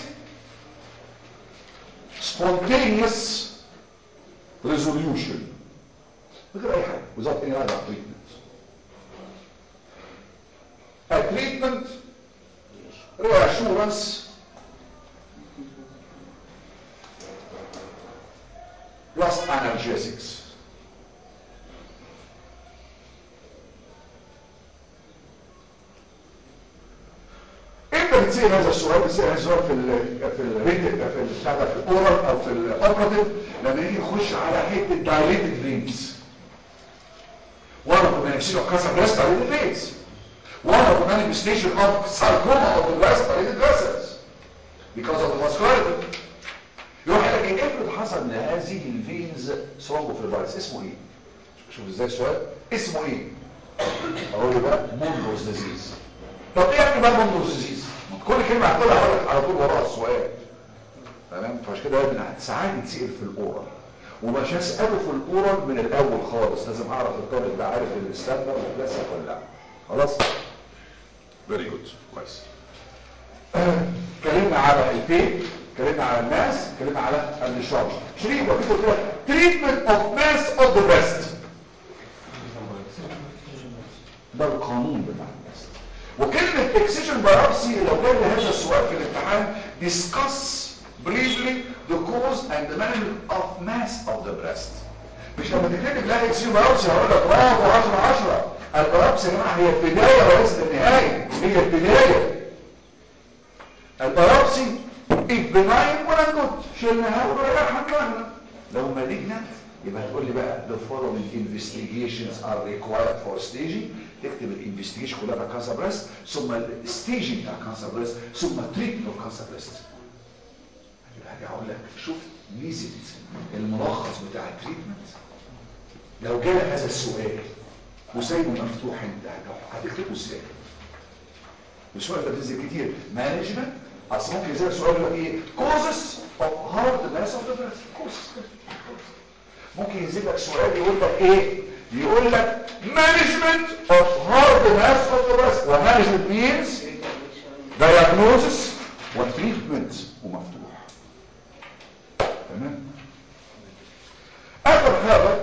spontaneous resolution من غير اي حاجه without any other treatment a treatment reassurance plus analgesics انت بيتسال هذا السؤال بيتسال هذا السؤال في ال في الريت في ال- بتاع ده في الاورال او في الاوبراتيف لما يجي يخش على حته دايليتد فينز one of the manifestation of cancer breast dilated veins one of the manifestation of sarcoma of the breast dilated vessels because of the vascularity يروح قال لك افرض حصل لهذه الفينز ثرومبوفليبايتس اسمه ايه شوف ازاي السؤال اسمه ايه اقول له بقى مونروز ديزيز طب ايه يعني بقى مونروز ديزيز كل كلمه هتقولها هقول لك على طول وراها السؤال تمام فعشان كده لازم ساعات يتسال في الاورال ومش هساله في الاورال من الاول خالص لازم اعرف الطالب ده عارف الاستاندر ولا لسه ولا لا خلاص فيري جود كويس اتكلمنا على البين اتكلمنا على الماس اتكلمنا على الديشارج شريك وفي قلت لك تريتمنت اوف ماس اوف ذا بريست ده القانون بتاع البريست وكلمه اكسجن بايوبسي لو جاب لي هذا السؤال في الامتحان discuss briefly the cause and the management of mass of the breast مش لما تكتب لها اكسجن بايوبسي هقول لك برافو 10 10 البايوبسي يا جماعه هي البدايه وليست النهايه هي البدايه البيوبسي if benign ولا good شلناها وريحنا دماغنا لو malignant يبقى تقول لي بقى the following investigations are required for staging تكتب الانفستيجيشن كلها بتاع كانسر بريست ثم الستيجنج بتاع كانسر بريست ثم تريتمنت اوف كانسر بريست يبقى هاجي اقول لك شوف ميزه الملخص بتاع التريتمنت لو جالك هذا السؤال وسايبه مفتوح انت هتكتبه ازاي؟ السؤال ده بينزل كتير مانجمنت اصل ممكن يجيلك سؤال يقول لك ايه كوزس اوف هارد ماس اوف ذا بريست كوزس ممكن ينزل لك سؤال يقول لك ايه يقول لك مانجمنت اوف هارد ماس اوف ذا بريست ومانجمنت مينز دايجنوزس وتريتمنت ومفتوح تمام اخر حاجه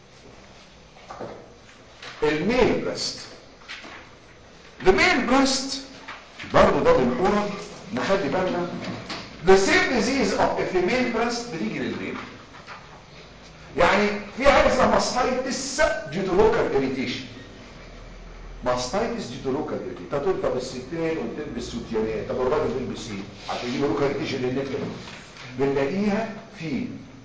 الميل بريست The male breast برضه ده بالقرى نخلي بالنا the same disease of a female breast بتيجي للميل يعني في حاجه اسمها ماستايتس due to local irritation ماستايتس due to local irritation تقول طب الستات وبتلبس سوتيانات طب الراجل بيلبس ايه عشان يجيب لوكال irritation للنكل بنلاقيها في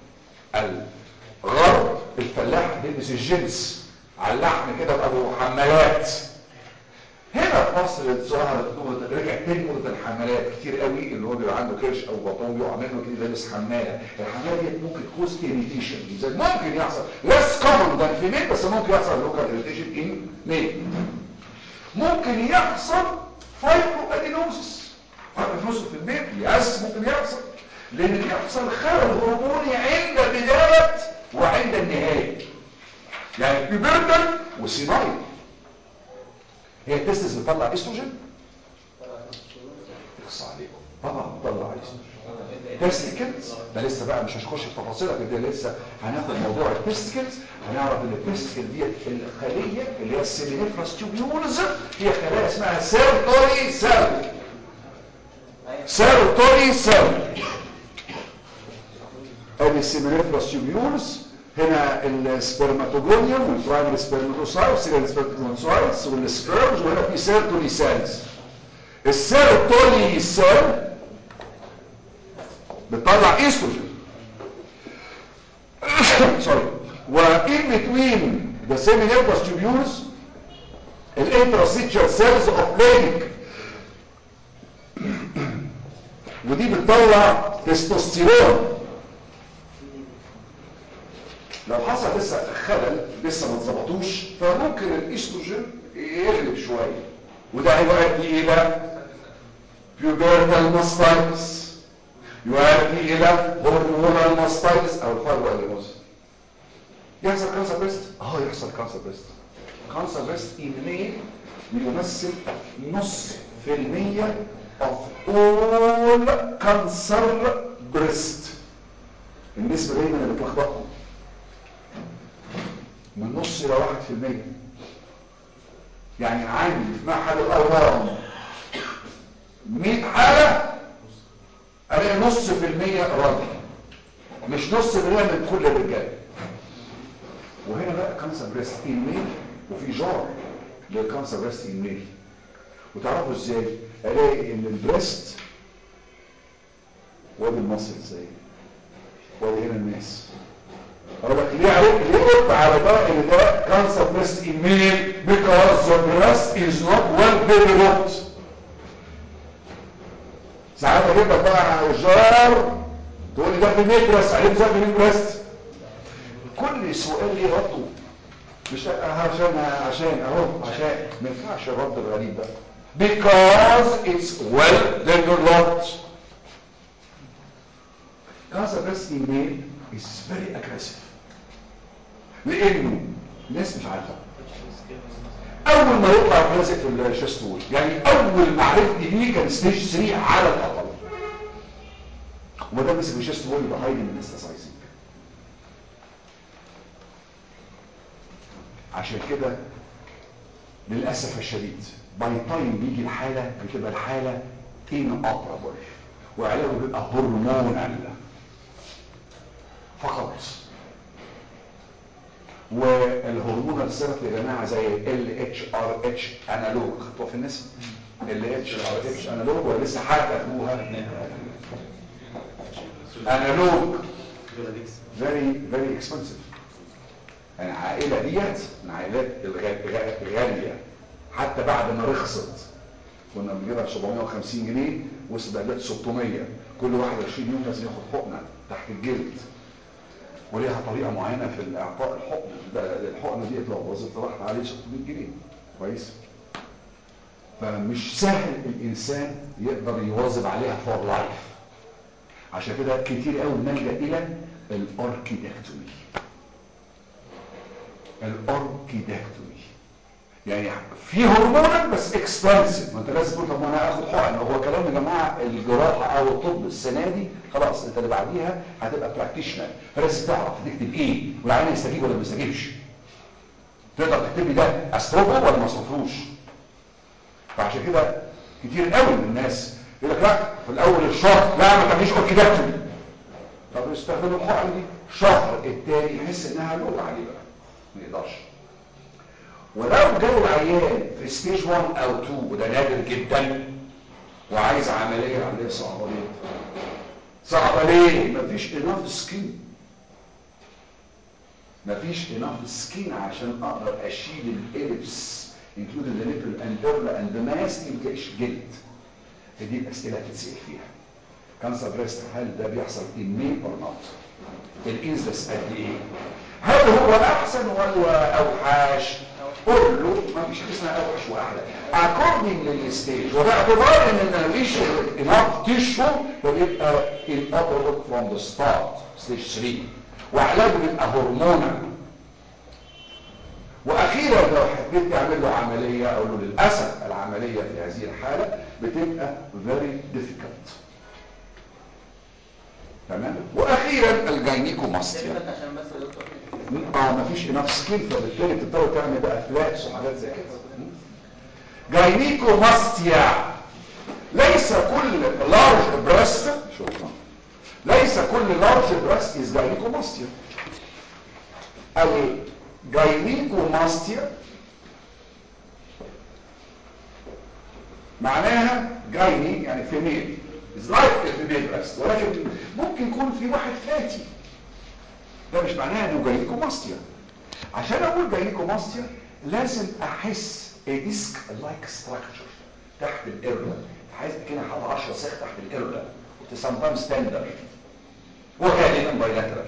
الغرب الفلاح بيلبس الجنس على اللحم كده ابو حمالات هنا في مصر ظهرت نقطة رجع تاني نقطة الحمالات كتير قوي اللي هو بيبقى عنده كرش او بطون بيقع منه كده لابس حمالة الحمالة دي ممكن تكوز اريتيشن ممكن يحصل less common than في ميل بس ممكن يحصل لوكال اريتيشن ان ميل ممكن يحصل فايبرو ادينوزس فايبروزس في الميل يس ممكن يحصل لان بيحصل خلل هرموني عند بداية وعند النهاية يعني بيبردل وسينايل هي التستس بتطلع استروجين يخص عليكم طبعا بتطلع استروجين تستيكلز ده لسه بقى مش هنخش في تفاصيلها كده لسه هناخد موضوع التستيكلز هنعرف ان التستيكل دي الخليه اللي هي السيمينيفرس تيوبيولز هي خلايا اسمها سيرتوري سيل سيرتوري سيل ادي السيمينيفرس تيوبيولز هنا السبرماتوجونيوم والبرايمري سبرماتوسايتس هنا السبرماتوسايتس والسبرمز وهنا في سيرتولي سيلز السيرتولي سيل بتطلع ايستروجين سوري وان بتوين ذا سيمينيفرس تيوبيولز الانتراسيتشال سيلز اوف بلينك ودي بتطلع تستوستيرون لو حصل لسه خلل لسه ما اتظبطوش فممكن الاستروجين يغلب شويه وده هيؤدي الى بيوبرتال ماستايتس يؤدي الى هرمونال ماستايتس او الفايبروادينوز يحصل كانسر بريست اه يحصل كانسر بريست كانسر بريست ان ميل بيمثل نص في المية of all cancer breast النسبة دايما اللي بتلخبطكم من نص الى واحد في المية يعني عندي في معهد الاورام 100 حالة الاقي نص في المية راجل مش نص في المية من كل الرجال وهنا بقى كانسر بريست ان ميل وفي جار للكانسر بريست ان ميل وتعرفوا ازاي الاقي ان البريست وادي المصل ازاي وادي هنا الناس اقول لك ليه عرفت ليه قلت على ده ان ده كانسر بريست in male because the breast is not well developed ساعات اجيب لك بقى على الجار تقول لي ده في الميل بريست عليه ازاي في الميل بريست كل سؤال ليه رده مش عشان عشان اهو عشان ما ينفعش الرد الغريب ده because it's well developed cancer breast in male is very aggressive لانه الناس مش عارفه اول ما يطلع الجزء في الشيست وول يعني اول ما عرفت بيه كان ستيج 3 على الاقل وما دام مسك الشيست وول يبقى هايلي ميتاستاسايزنج عشان كده للاسف الشديد باي تايم بيجي الحاله بتبقى الحاله ان اوبرابل وعلاجه بيبقى هرمونال فقط والهرمونال ثيرابي يا جماعه زي ال اتش ار اتش انالوج خطوه في النسب ال اتش ار اتش انالوج ولا لسه حاجه تاخدوها انالوج very very expensive يعني العائلة ديت من العائلات الغ- الغالية حتى بعد ما رخصت كنا بنجيبها ب 750 جنيه وصل بقى دلوقتي 600 كل 21 يوم لازم ياخد حقنة تحت الجلد وليها طريقة معينة في اعطاء الحقنة ده الحقنة ديت لو باظت راحت عليه 600 جنيه كويس فمش سهل الانسان يقدر يواظب عليها فور لايف عشان كده كتير قوي بنلجا الى الاركيدكتومي الاركيدكتومي يعني في هرمونال بس اكسبنسيف ما انت لازم تقول طب ما انا اخد حقن هو كلام يا جماعه الجراحه او الطب السنه دي خلاص انت اللي بعديها هتبقى براكتيشنر فلازم تعرف تكتب ايه والعيان يستجيب ولا ما يستجيبش تقدر تكتب لي ده استروبه ولا ما استروبوش فعشان كده كتير قوي من الناس يقول لك لا في الاول الشهر لا ما تعمليش اوركيدكتومي طب يستخدموا الحقن دي شهر التاني يحس انها لود عليه بقى ما يقدرش ولو جاله العيان في ستيج 1 او 2 وده نادر جدا وعايز عمليه عمليه صعبه ليه صعبه ليه مفيش اناف سكين مفيش اناف سكين عشان اقدر اشيل الاليبس including the nipple and urla and the mass دي متلاقيش جلد فدي الاسئله هتتسال فيها كانسر بريست هل ده بيحصل in male or not الانزلس قد ايه هل هو احسن ولا اوحش قول له ما فيش حاجه اسمها اوحش واحلى according للستيج وباعتبار ان مفيش enough tissue فبيبقى inoperable from the start stage 3 وعلاجه بيبقى هرمونال واخيرا لو حبيت تعمل له عمليه اقول له للاسف العمليه في هذه الحاله بتبقى very difficult تمام واخيرا الجاينيكوماستيا سيبك عشان بس يا دكتور اه مفيش اناف سكين فبالتالي بتضطر تعمل بقى فلاتس وحاجات زي كده جاينيكوماستيا ليس كل لارج بريست شكرا ليس كل لارج بريست از جاينيكوماستيا الجاينيكوماستيا معناها جايني يعني فيميل از لايك الفيميل بريست ولكن ممكن يكون في واحد فاتي ده مش معناها انه جاينيكوماستيا عشان اقول جاينيكوماستيا لازم احس ديسك لايك ستراكشر تحت الارلا عايز كده حاطط 10 سيخ تحت الارلا وتسمتايمز تندر وغالبا بايلاترال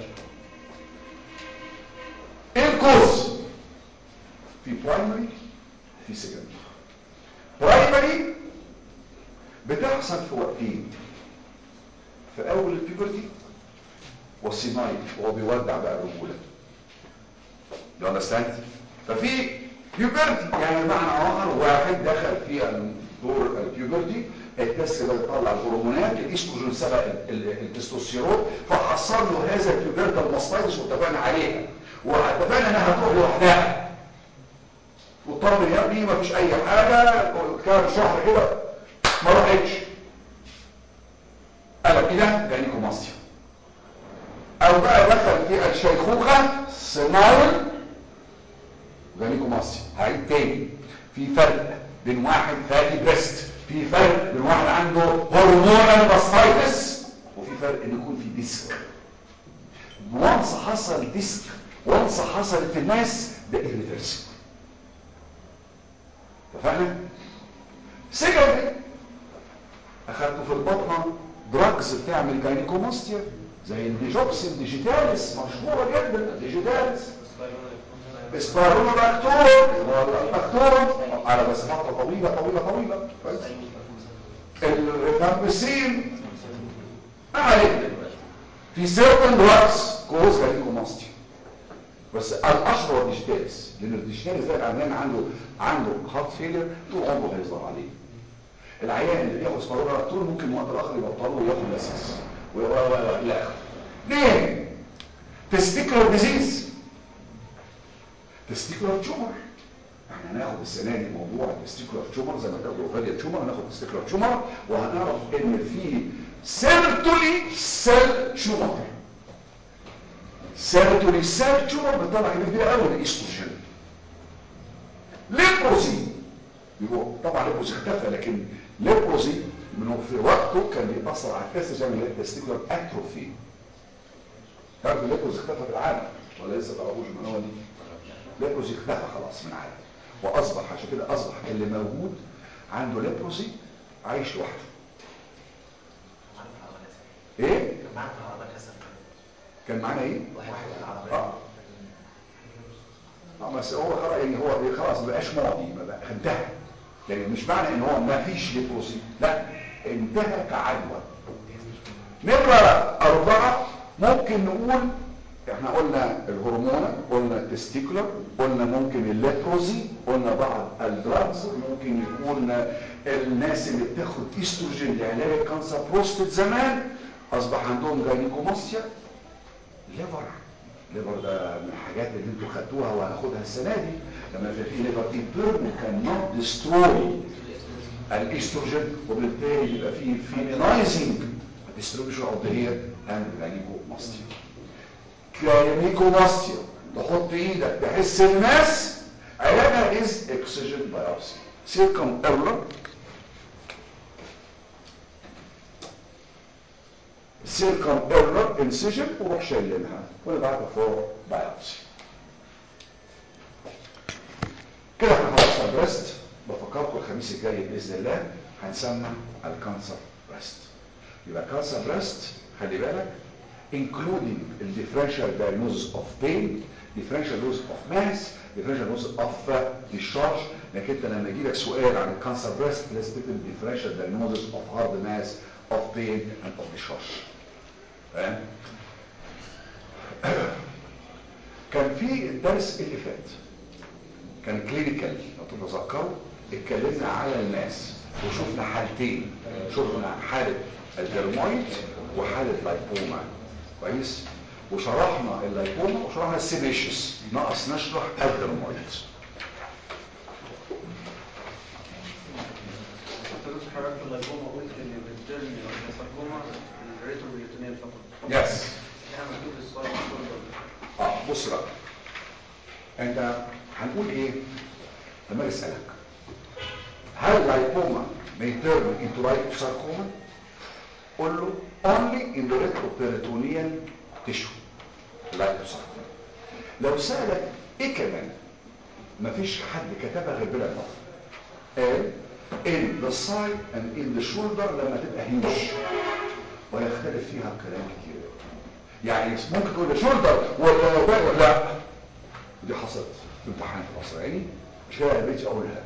ايه الكوز في برايمري في سكندري برايمري بتحصل في وقتين في اول البيبرتي والسينايل وهو بيودع بقى الرجوله يو اندرستاند ففي بيوبرتي يعني بمعنى اخر واحد دخل في دور البيوبرتي التست ده يطلع الهرمونات الاستروجين سبق ال- ال- التستوستيرون فحصل له هذا البيوبرتا الماستايتس واتفقنا عليها واتفقنا انها هتروح لوحدها والطالب يا ابني ما فيش اي حاجه كام شهر كده ما راحتش قال كده جاينيكوماستيا او بقى دخل في الشيخوخة سنايل جانيكوماسيا هعيد تاني في فرق بين واحد فاتي بريست في فرق بين واحد عنده هرمونال ماستايتس وفي فرق ان يكون في ديسك وانس حصل ديسك وانس حصلت الماس ده irreversible اتفقنا سيكندري اخدته في البطنه دراجز بتعمل جاينيكوماستيا زي الديجوكسين ديجيتاليس مشهوره جدا الديجيتاليس اسبارونولاكتون اللاكتون على بس فتره طويله طويله طويله كويس الريفامبسين ما علينا في سيرتن دراجز كوز جاينيكوماستيا بس الاشهر هو الديجيتاليس لان الديجيتاليس ده العيان عنده عنده هارت فيلر طول عمره هيظهر عليه العيان اللي بياخد سبارونولاكتون ممكن وقت الاخر يبطله وياخد لاسيس والى اخره ليه تستيكولار ديزيز تستيكولار تيومر احنا هناخد السنه دي موضوع التستيكولار تيومر زي ما تاخدوا اوفاليا تيومر هناخد تستيكولار تيومر وهنعرف ان في سيرتولي سيل تيومر سيرتولي سيل تيومر بتطلع كميه كبيره قوي من الاستروجين ليبروزي يبقى طبعا ليبروزي اختفى لكن ليبروزي منه في وقته كان بيأثر على الاستروجين اللي هي التستيكولار اتروفي تعرف الليبروزي اختفى في العالم ولا لسه تعرفوش المعلومه دي ليبروزي اختفى خلاص من العالم واصبح عشان كده اصبح اللي موجود عنده ليبروزي عايش لوحده ايه كان معانا في العربية كسر كان معانا ايه واحد في العربية اه اه بس هو خلاص يعني هو خلاص ما بقاش ماضي ما بقى انتهى يعني مش معنى ان هو ما فيش ليبروزي لا انتهى كعدوى نمرة أربعة ممكن نقول احنا قلنا الهرمون قلنا التستيكولر قلنا ممكن الليبروزي قلنا بعض الدراجز ممكن يكون الناس اللي بتاخد استروجين لعلاج الكانسر بروستات زمان اصبح عندهم جاينيكوماستيا ليفر ليفر ده من الحاجات اللي انتوا خدتوها وهناخدها السنه دي لما يبقى في ليفر امبيرمنت كان نوت ديستروي الاستروجين وبالتالي يبقى في فيمينايزنج distribution of the hair and gynecomastia gynecomastia تحط ايدك تحس الماس علاجها is excision biopsy circum error circum error incision وروح شايلينها ونبعتها فور biopsy كده احنا خلصنا البريست بفكركم الخميس الجاي باذن الله هنسمع الكانسر بريست يبقى كانسر بريست خلي بالك including the differential diagnosis of pain differential diagnosis of mass differential diagnosis of uh, discharge لكن انت لما يجي لك سؤال عن الكانسر بريست لازم تكتب differential diagnosis of hard mass of pain and of discharge فاهم كان في الدرس اللي فات كان كلينيكال لو تتذكروا اتكلمنا على الماس وشفنا حالتين شفنا حالة الدرمويد وحالة لايبوما كويس وشرحنا اللايبوما وشرحنا السيبيشس ناقص نشرح الدرمويد دكتور حضرتك في اللايبوما قلت ان بالترم الساركوما الريتروبيوتينيال فقط يس احنا مكتوب السلايد كله اه بص بقى انت هنقول ايه لما أجي اسالك هل لايبوما may turn into liposarcoma قول له only in the retroperitoneal tissue liposarcoma لو سألك ايه كمان مفيش حد كتبها غير بلا نظر قال in the side and in the shoulder لما تبقى هيوش ويختلف فيها كلام كتير يعني ممكن تقول ده شولدر ولا ولا لا دي حصلت في امتحان في مصر عيني مش كده بقيت اقولها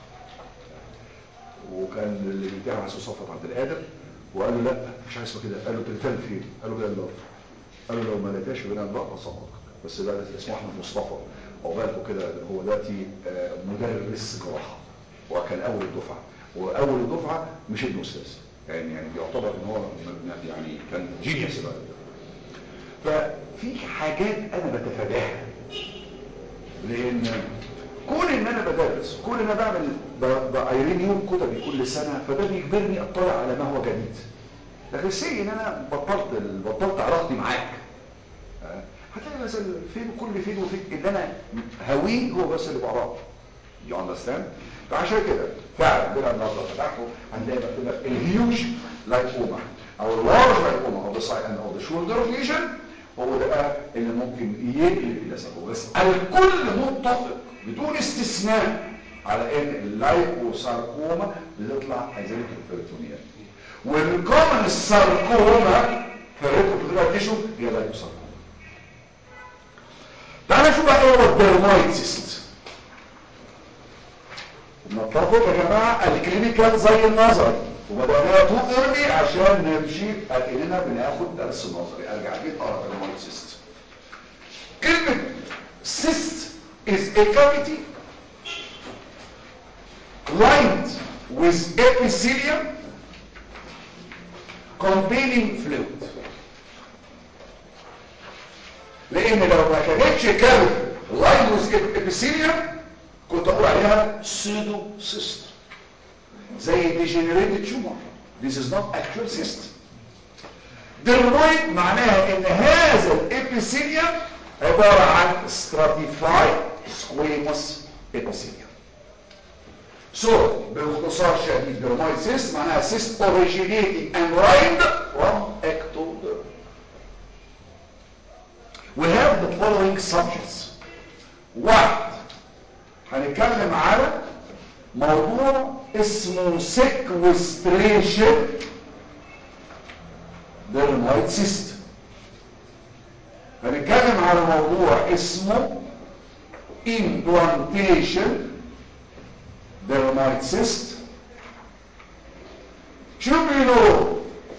وكان اللي بيمتحن اسمه صفوت عبد القادر وقال له لا مش حاجه اسمها كده قال له تلتان فين قال له بلا الله قال له لو ما لقيتهاش بلا الله هسقطك بس ده اسمه احمد مصطفى عقبالكم كده هو دلوقتي آه، مدرس جراحه وكان اول الدفعه واول الدفعه مش ابن استاذ يعني يعني يعتبر ان هو م- م- يعني كان جينيوس بقى ففي حاجات انا بتفاداها لان كون ان انا بدرس كون ان انا بعمل بايرينيوم كتبي كل سنه فده بيجبرني اطلع على ما هو جديد لكن سي ان انا بطلت ال- بطلت علاقتي معاك آه، هتلاقي مثلا فين كل فين وفين اللي انا هويه هو بس اللي بقراه you understand فعشان كده فعلا بلا النظر فتحته هنلاقي مكتوب لك الهيوج لايكوما او اللارج لايكوما او ذا سايد اند او ذا شولدر ليجن هو ده بقى اللي ممكن يقلب الى ساركوما بس الكل متفق بدون استثناء على ان اللايكوساركوما بتطلع ازاله البريتونيال والكومن الساركوما في الريتروبيتال تيشو هي لايكوساركوما تعالى نشوف بقى ايه هو الديرمايت سيست نتفق يا جماعه الكلينيكال زي النظري وبدأناها تو ايرلي عشان نمشي اكننا بناخد درس نظري ارجع جيت اقرا الديرمايت سيست كلمه cyst is a cavity lined with epithelium containing fluid لان لو ما كانتش كارب lined with epithelium كنت اقول عليها pseudo cyst زي degenerated tumor this is not actual cyst dermoid معناها ان هذا الابيثيليوم عبارة عن stratified squamous epithelium so باختصار شديد dermoid cyst معناها cyst originating and lined from ectoderm we have the following subjects واحد هنتكلم على موضوع اسمه sequestration dermoid cyst هنتكلم على موضوع اسمه implantation dermoid cyst should we know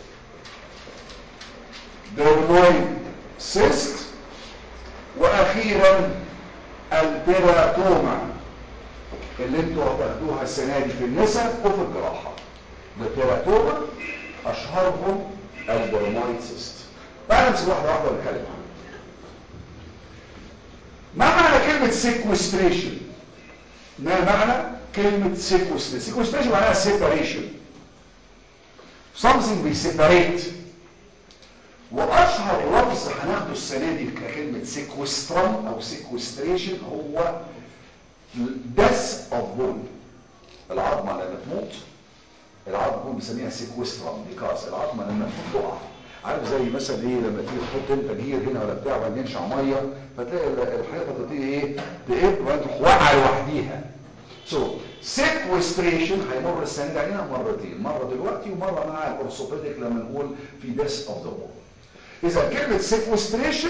dermoid cyst واخيرا التيراتوما اللي انتوا هتاخدوها السنه دي في النساء وفي الجراحه التيراتوما اشهرهم الدرمويد سيست تعالوا نمسك واحده واحده ونتكلم عنها ما معنى كلمه سيكوستريشن ما معنى كلمه سيكوستريشن سيكوستريشن معناها سيباريشن something we separate واشهر لفظ هناخده السنه دي ككلمه سيكوسترم او سيكوستريشن هو death of bone العظمه لما تموت العظمه بنقول بنسميها سيكوسترم because العظمه لما تموت تقع عارف زي مثلا ايه لما تيجي تحط انت جير هنا ولا بتاع وبعدين ينشع ميه فتلاقي ال- الحيطه تبتدي ايه تقب وبعدين تروح واقعه لوحديها سو سيكوستريشن هيمر السنه دي علينا مرتين مره دلوقتي ومره مع الاورثوبيديك لما نقول في ديس اوف ذا بون اذا كلمه سيكوستريشن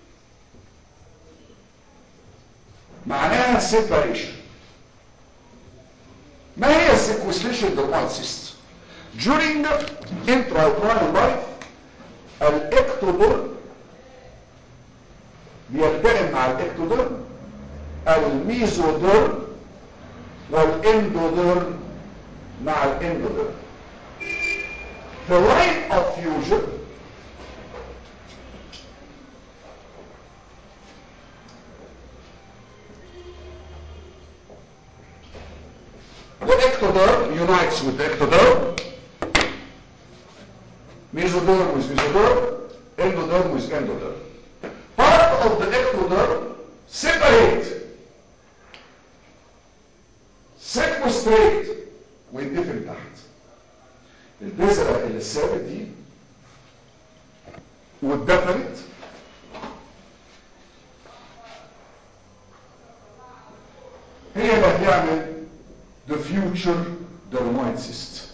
معناها separation ما هي sequestration dermoid cyst during intrauterine life الاكتوديرم بيلتئم مع الاكتوديرم الميزوديرم والاندوديرم مع الاندوديرم the line of fusion The ectoderm unites with the ectoderm. Mesoderm with mesoderm. Endoderm with endoderm. Part of the ectoderm separate, sequestrate ويندفن تحت. البذرة اللي الثابت دي واتدفنت هي اللي هتعمل the future dermoid cyst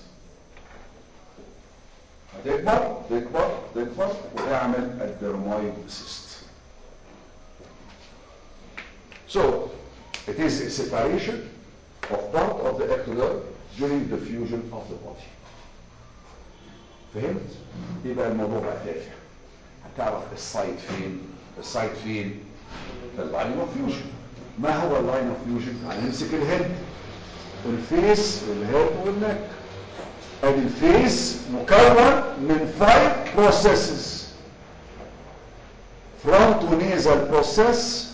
هتكبر تكبر تكبر وتعمل الدرمويد cyst so it is a separation of part of the ectoderm during the fusion of the body فهمت؟ يبقى الموضوع بقى تافه هتعرف السايت فين السايت فين في اللاين اوف فيوجن ما هو اللاين اوف فيوجن؟ هنمسك الهيد الفيس والهيد والنك ادي الفيس مكون من five processes frontonasal process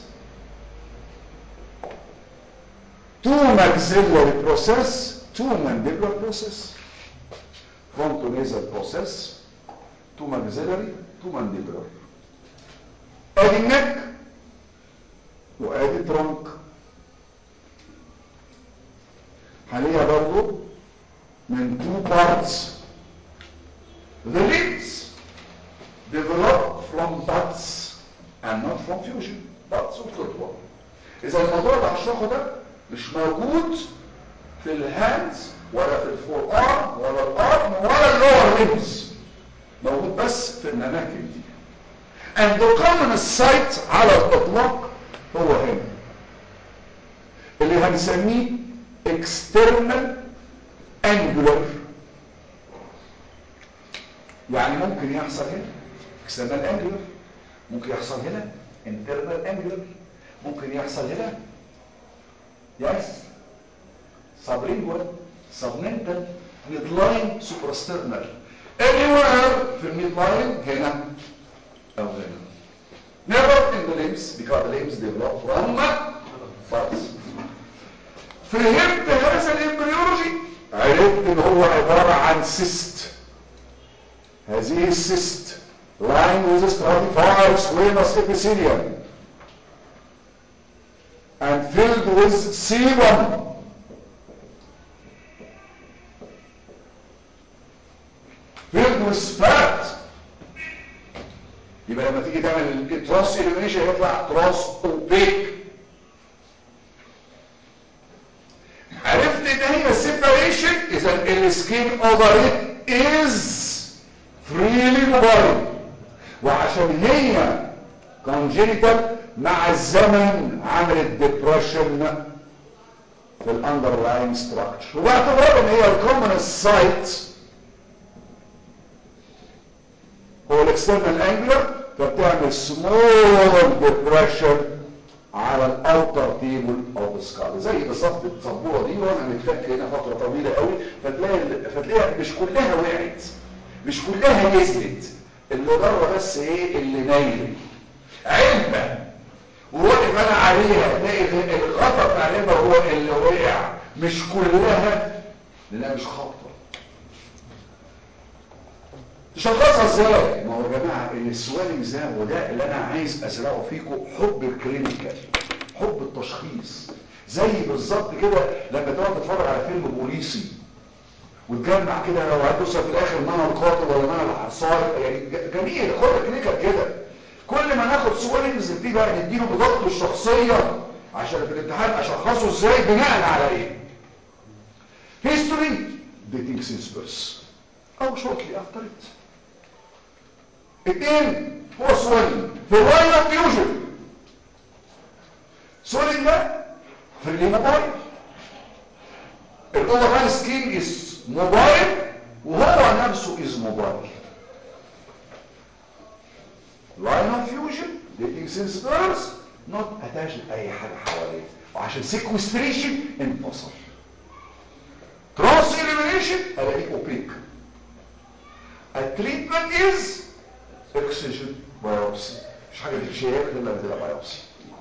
two maxillary process two mandibular process frontonasal process two maxillary two mandibular ادي النك وادي ترنك خليه برضه من two parts the limbs develop from buds and not from fusion buds وفلوتبول اذا الموضوع اللي هشرحه ده مش موجود في الهاندز ولا في الفور ارم ولا الارم ولا اللور ليمز موجود بس في الاماكن دي and the common site على الاطلاق هو هنا اللي هنسميه external angular يعني ممكن يحصل هنا external angular ممكن يحصل هنا internal angular ممكن يحصل هنا yes sublingual submental midline suprasternal anywhere في الميدلاين هنا او هنا never in the limbs because the limbs develop from buds فهمت هذا الامبريولوجي عرفت ان هو عبارة عن سيست هذه السيست lined with stratified squamous epithelium and filled with sebum filled with fat يبقى لما تيجي تعمل التراس اليمينيشن هيطلع تراس اوبيك عرفت ان هي سيبريشن اذا السكين اوفر ات از فريلي موبايل وعشان هي كونجينيتال مع الزمن عملت ديبريشن في الاندرلاين ستراكشر وباعتبار ان هي الكومن سايت هو الاكسترنال انجلر فبتعمل سمول ديبريشن على الاوتر تيبل اوف سكال زي بالظبط السبوره دي وانا متفك هنا فتره طويله قوي فتلاقي فتلاقيها مش كلها وقعت مش كلها نزلت اللي بره بس ايه اللي نايل علبه وواقف انا عليها تلاقي الغطا بتاع العلبه هو اللي وقع مش كلها لانها مش خابطه تشخصها ازاي ما هو يا جماعه السوالنج ده وده اللي انا عايز ازرعه فيكم حب الكلينيكال حب التشخيص زي بالظبط كده لما تقعد تتفرج على فيلم بوليسي وتجمع كده لو هتوصل في الاخر من القاتل ولا من الحصار يعني جميل خد كلينيكال كده كل ما ناخد سوالنجز نبتدي بقى نديله بضغط الشخصيه عشان في الامتحان اشخصه ازاي بناء على ايه هيستوري dating since birth او shortly after it اتنين هو سوالين في اللاين اوف فيوجن سوالين ده في الموبايل الاوفرلاين سكين از موبايل وهو نفسه از موبايل لاين اوف فيوجن dating since birth not attached لاي حاجه حواليه وعشان سيكوستريشن انفصل ترانس اليمينيشن الاقيه اوبيك التريتمنت از اكسجين بايوبسي مش حاجه تتشيك الا لما تبقى بايوبسي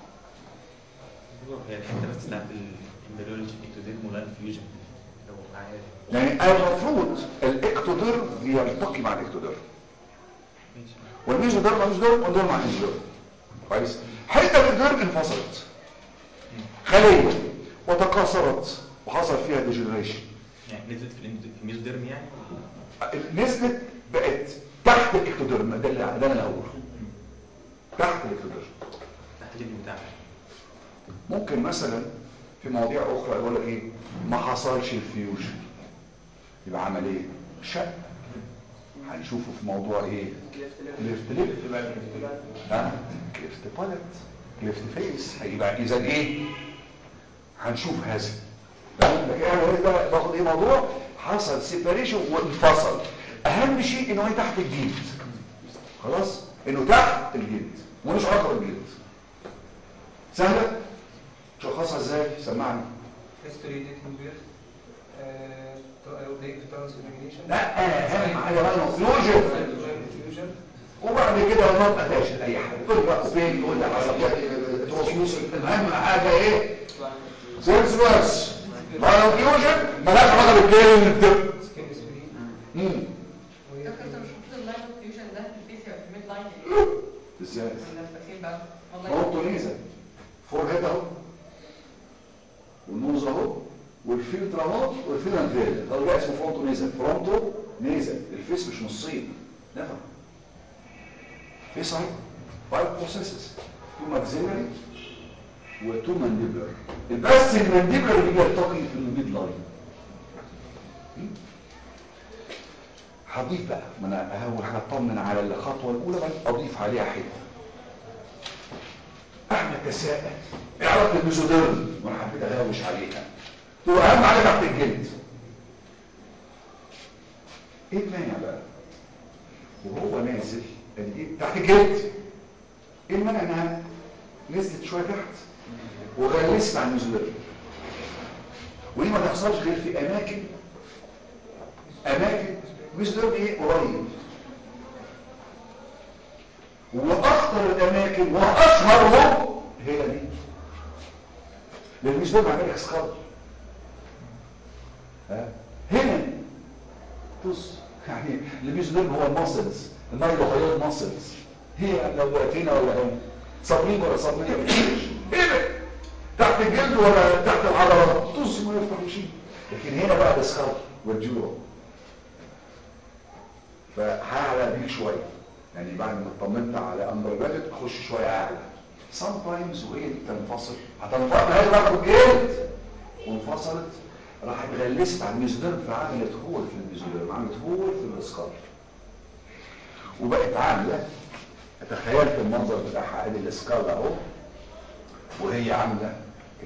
هي الحته بس بتاعت الامبريولوجي اكتوديرم ولا فيوجن لو عارف يعني المفروض الاكتوديرم يلتقي مع الاكتوديرم ماشي والميزوديرم مع الميزوديرم والديرم مع الميزوديرم كويس حته الاكتوديرم انفصلت خليه وتكاثرت وحصل فيها ديجنريشن يعني نزلت في الإمز- في الميزوديرم يعني نزلت بقت تحت الاكتوديرم ده اللي ده اللي انا هقوله تحت الاكتوديرم تحت الجلد بتاعها ممكن مثلا في مواضيع اخرى يقول لك ايه ما حصلش الفيوجن يبقى عمل ايه شق هنشوفه في موضوع ايه كليفت ليفت ها كليفت بالت كليفت فيس هيبقى اذا ايه هنشوف هذا تمام لكن انا إيه بقى باخد ايه موضوع حصل سيبريشن وانفصل اهم شيء انه ايه تحت الجلد خلاص انه تحت الجلد ملوش علاقه بالجلد سهله تشخصها ازاي سمعني history dating birth uh, to aerobic transformation لا اهم حاجه بقى الفيوجن fusion وبعد كده النار اتاش اي حاجه تقول بقى فين تقول لي حصل تروسموس اهم حاجه ايه سيلز بس ما الفيوجن مالهاش علاقه بالجلد skin is free امم وهي دكتور انت مش المفروض اللاين اوف فيوجن ده في الفيس يبقى في الميد لاين ازاي ولا في فين بقى؟ ما هو تونيزا فور هيد اهو والنوز اهو والفيلتر اهو والفيلتر انفيرد ده جاي اسمه فرونتو نيزل فرونتو نيزل الفيس مش نصين نفر في صحيح فايف بروسيسز تو ماكسيلري وتو مانديبلر بس المانديبلر بيجي يلتقي في الميد لاين هضيف بقى ما انا اول حاجه اطمن على الخطوه الاولى بعدين اضيف عليها حته احمد تساءل ايه علاقه الميزوديرم وانا حبيت اغوش عليها تقول اهم حاجه تحت الجلد ايه المانع بقى وهو نازل ادي ايه تحت الجلد ايه المانع انها نزلت شويه تحت وغلست على الميزوديرم ودي ما تحصلش غير في اماكن اماكن ميزوديرم ايه قريب واخطر الاماكن واشهرهم هي دي لان مش دول عامل اسقاط ها هنا بص يعني اللي مش دول هو الماسلز المايلوهيال ماسلز هي لو بقت هنا ولا هنا صابلين ولا صابلين هنا تحت الجلد ولا تحت العضلات طز ما يفتحوش لكن هنا بقى الاسقاط والجورو فهعلى بيك شويه يعني بعد ما اطمنت على اندر جراديوت اخش شويه اعلى سام تايمز وهي دي تنفصل هتنفصل هي بقى الجلد وانفصلت راحت غلست على الميزوديرم فعملت هول في الميزوديرم عملت هول في الاسقاط وبقت عامله تخيلت المنظر بتاعها ادي الاسكال اهو وهي عامله كده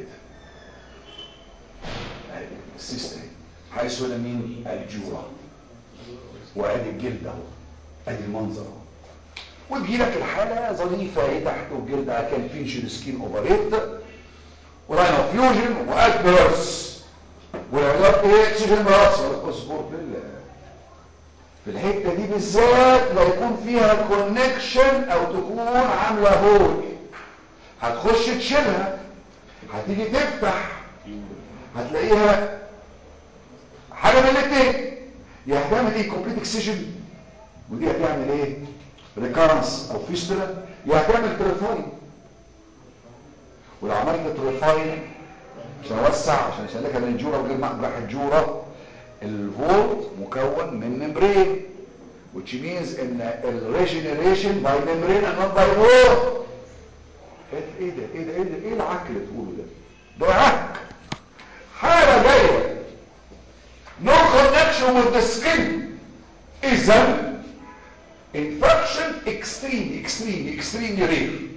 ادي السيستم حيث هنا مين الجوره وادي الجلد اهو ادي المنظر اهو وتجي لك الحاله ظريفه ايه تحت الجلد كان فينشن سكين اوفريت وراينو فيوجن وادفيرس والعلاج ايه اكسجين راس اصبر بالله في الحته دي بالذات لا يكون فيها كونكشن او تكون عامله هول هتخش تشيلها هتيجي تفتح هتلاقيها حاجه من الاثنين يا هتعمل ايه كومبليت اكسجن ودي هتعمل ايه ريكارنس او فيستولا يا هتعمل تريفاين ولو عملت تريفاين عشان اوسع عشان اسلكها من الجوره وغير مقبح الجوره الفولت مكون من ممبرين which means ان الريجنريشن باي ممبرين and not by wall ايه ده ايه ده ايه ده ايه العك اللي تقوله ده ده عك حاجه جايه no connection with the skin اذا infection extreme extreme extremely rare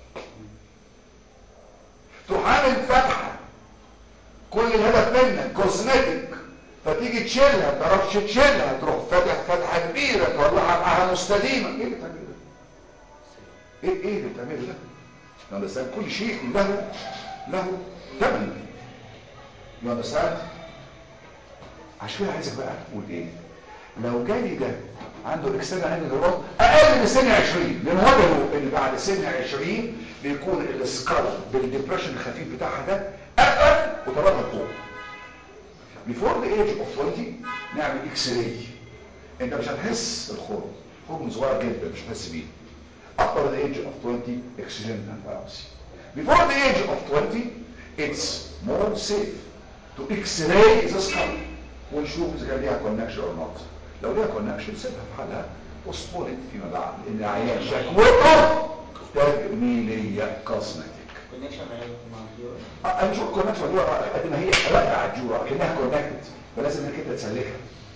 تحامل فتحة كل الهدف منك كوزمتيك فتيجي تشيلها ما تعرفش تشيلها تروح فاتح فتحة كبيرة تطلعها معاها مستديمة ايه اللي بتعمله ده؟ ايه ايه اللي بتعمله ده؟ يو اندرستاند كل شيء له له ثمن يو اندرستاند عشان كده عايزك بقى تقول ايه لو جالي ده عنده اكسترنال انجل جروث اقل من سن 20 لان وجدوا ان بعد سن 20 بيكون السكال بالديبريشن الخفيف بتاعها ده اقل وطلعها فوق before the age of 20 نعمل اكس راي انت مش هتحس الخرم خرم صغير جدا مش هتحس بيه after the age of 20 excision and biopsy before the age of 20 it's more safe to x-ray the skull ونشوف اذا كان ليها connection or not لو ليها connection سيبها في حالها واصبرت فيما بعد لان العيان شكوته تجميليه كوزمتيك كونكشن مع الجيور انا مش كونكشن هو قد ما هي راجعه على الجوره كانها كونكتد فلازم انك انت تسلكها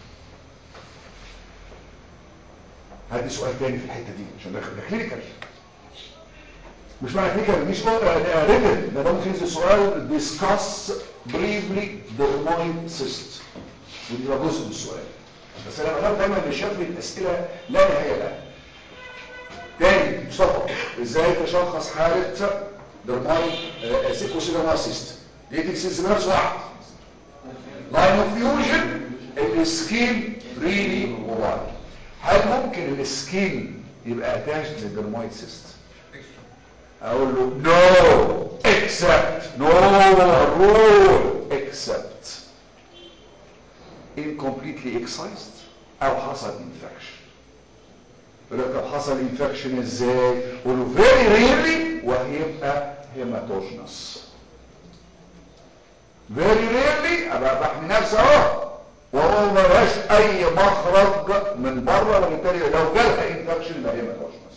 هدي سؤال تاني في الحته دي عشان ده ده كلينيكال مش معنى كلينيكال مش ريتن ده ممكن ينزل سؤال ديسكاس بريفلي dermoid cyst ودي ده جزء من السؤال بس انا بقول دايما مش شايف الاسئله لا نهايه لها تاني مصطفى ازاي تشخص حاله درماي سيكوسيدوماسيست دي تكسيز بنفس واحد لاين اوف فيوجن السكين ريلي موبايل هل ممكن السكين يبقى اتاش للدرمايد سيست اقول له نو اكسبت نو رول اكسبت incompletely excised او حصل infection يقول لك طب حصل انفكشن ازاي قول له فيري ريرلي وهيبقى هيماتوجنس فيري ريرلي ابقى بحمي نفسي اهو وهو ما لهاش اي مخرج من بره وبالتالي لو جالها انفكشن يبقى هي ما تقعش بس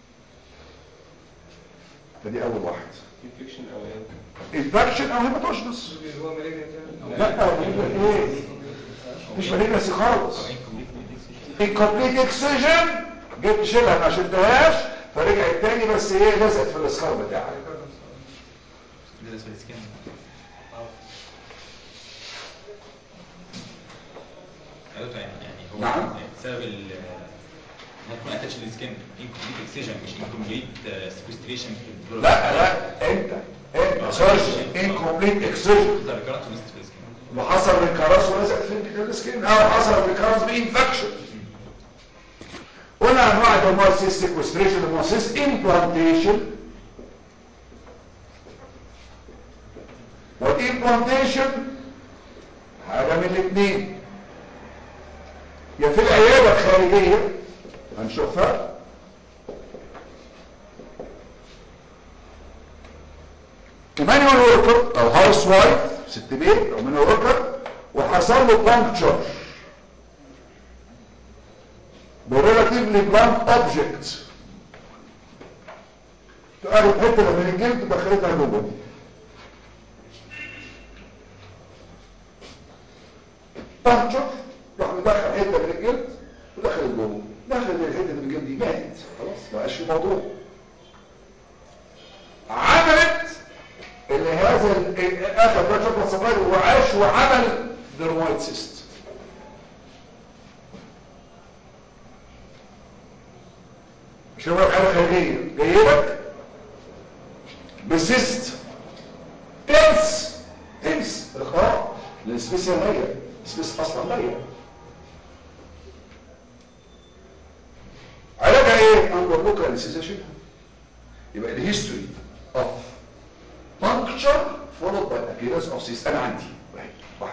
فدي اول واحد انفكشن او ايه انفكشن او هيماتوجنس اللي هو مالجنت يعني لا مالجنت ايه مش مالجنسي خالص انكمبليت اكسجن جبت شيلها ما شلتهاش فرجعت تاني بس ايه لزقت في الاسكار بتاعك ده اسمه السكين ايوه يعني يعني هو نعم. بسبب ال ممكن اتاتش للسكين انكمبليت اكسجن مش انكمبليت سكوستريشن في البلد لا لا انت انت سيرجن انكمبليت اكسجن ده ريكارنت وليست في السكين وحصل ريكارس ولزقت في السكين او حصل ريكارس بانفكشن قلنا انواع الدموسيس سيكوستريشن دموسيس امبلانتيشن والامبلانتيشن حاجه من الاثنين يا في العياده الخارجيه هنشوفها مانيوال وركر او هاوس وايف ست بيت او مانيوال وركر وحصل له بانكتشر بريلاتيفلي بلانت اوبجكت تقرب حته من الجلد دخلتها جوه بانكتشر راح مدخل حته من الجلد ودخلت جوه دخل الحته من الجلد دي ماتت خلاص ما بقاش في موضوع عملت اللي هذا ال- اخذ بلاد شوكولاته صغير وعاش وعمل درمويد سيست مش هو حاجه خارجيه جاي لك بسيست تنس تنس اخراج السبيس هي السبيس اصلا هي علاجها ايه؟ اندر لوكال سيزيشن يبقى الهيستوري اوف puncture followed by appearance of cyst انا عندي واحد واحده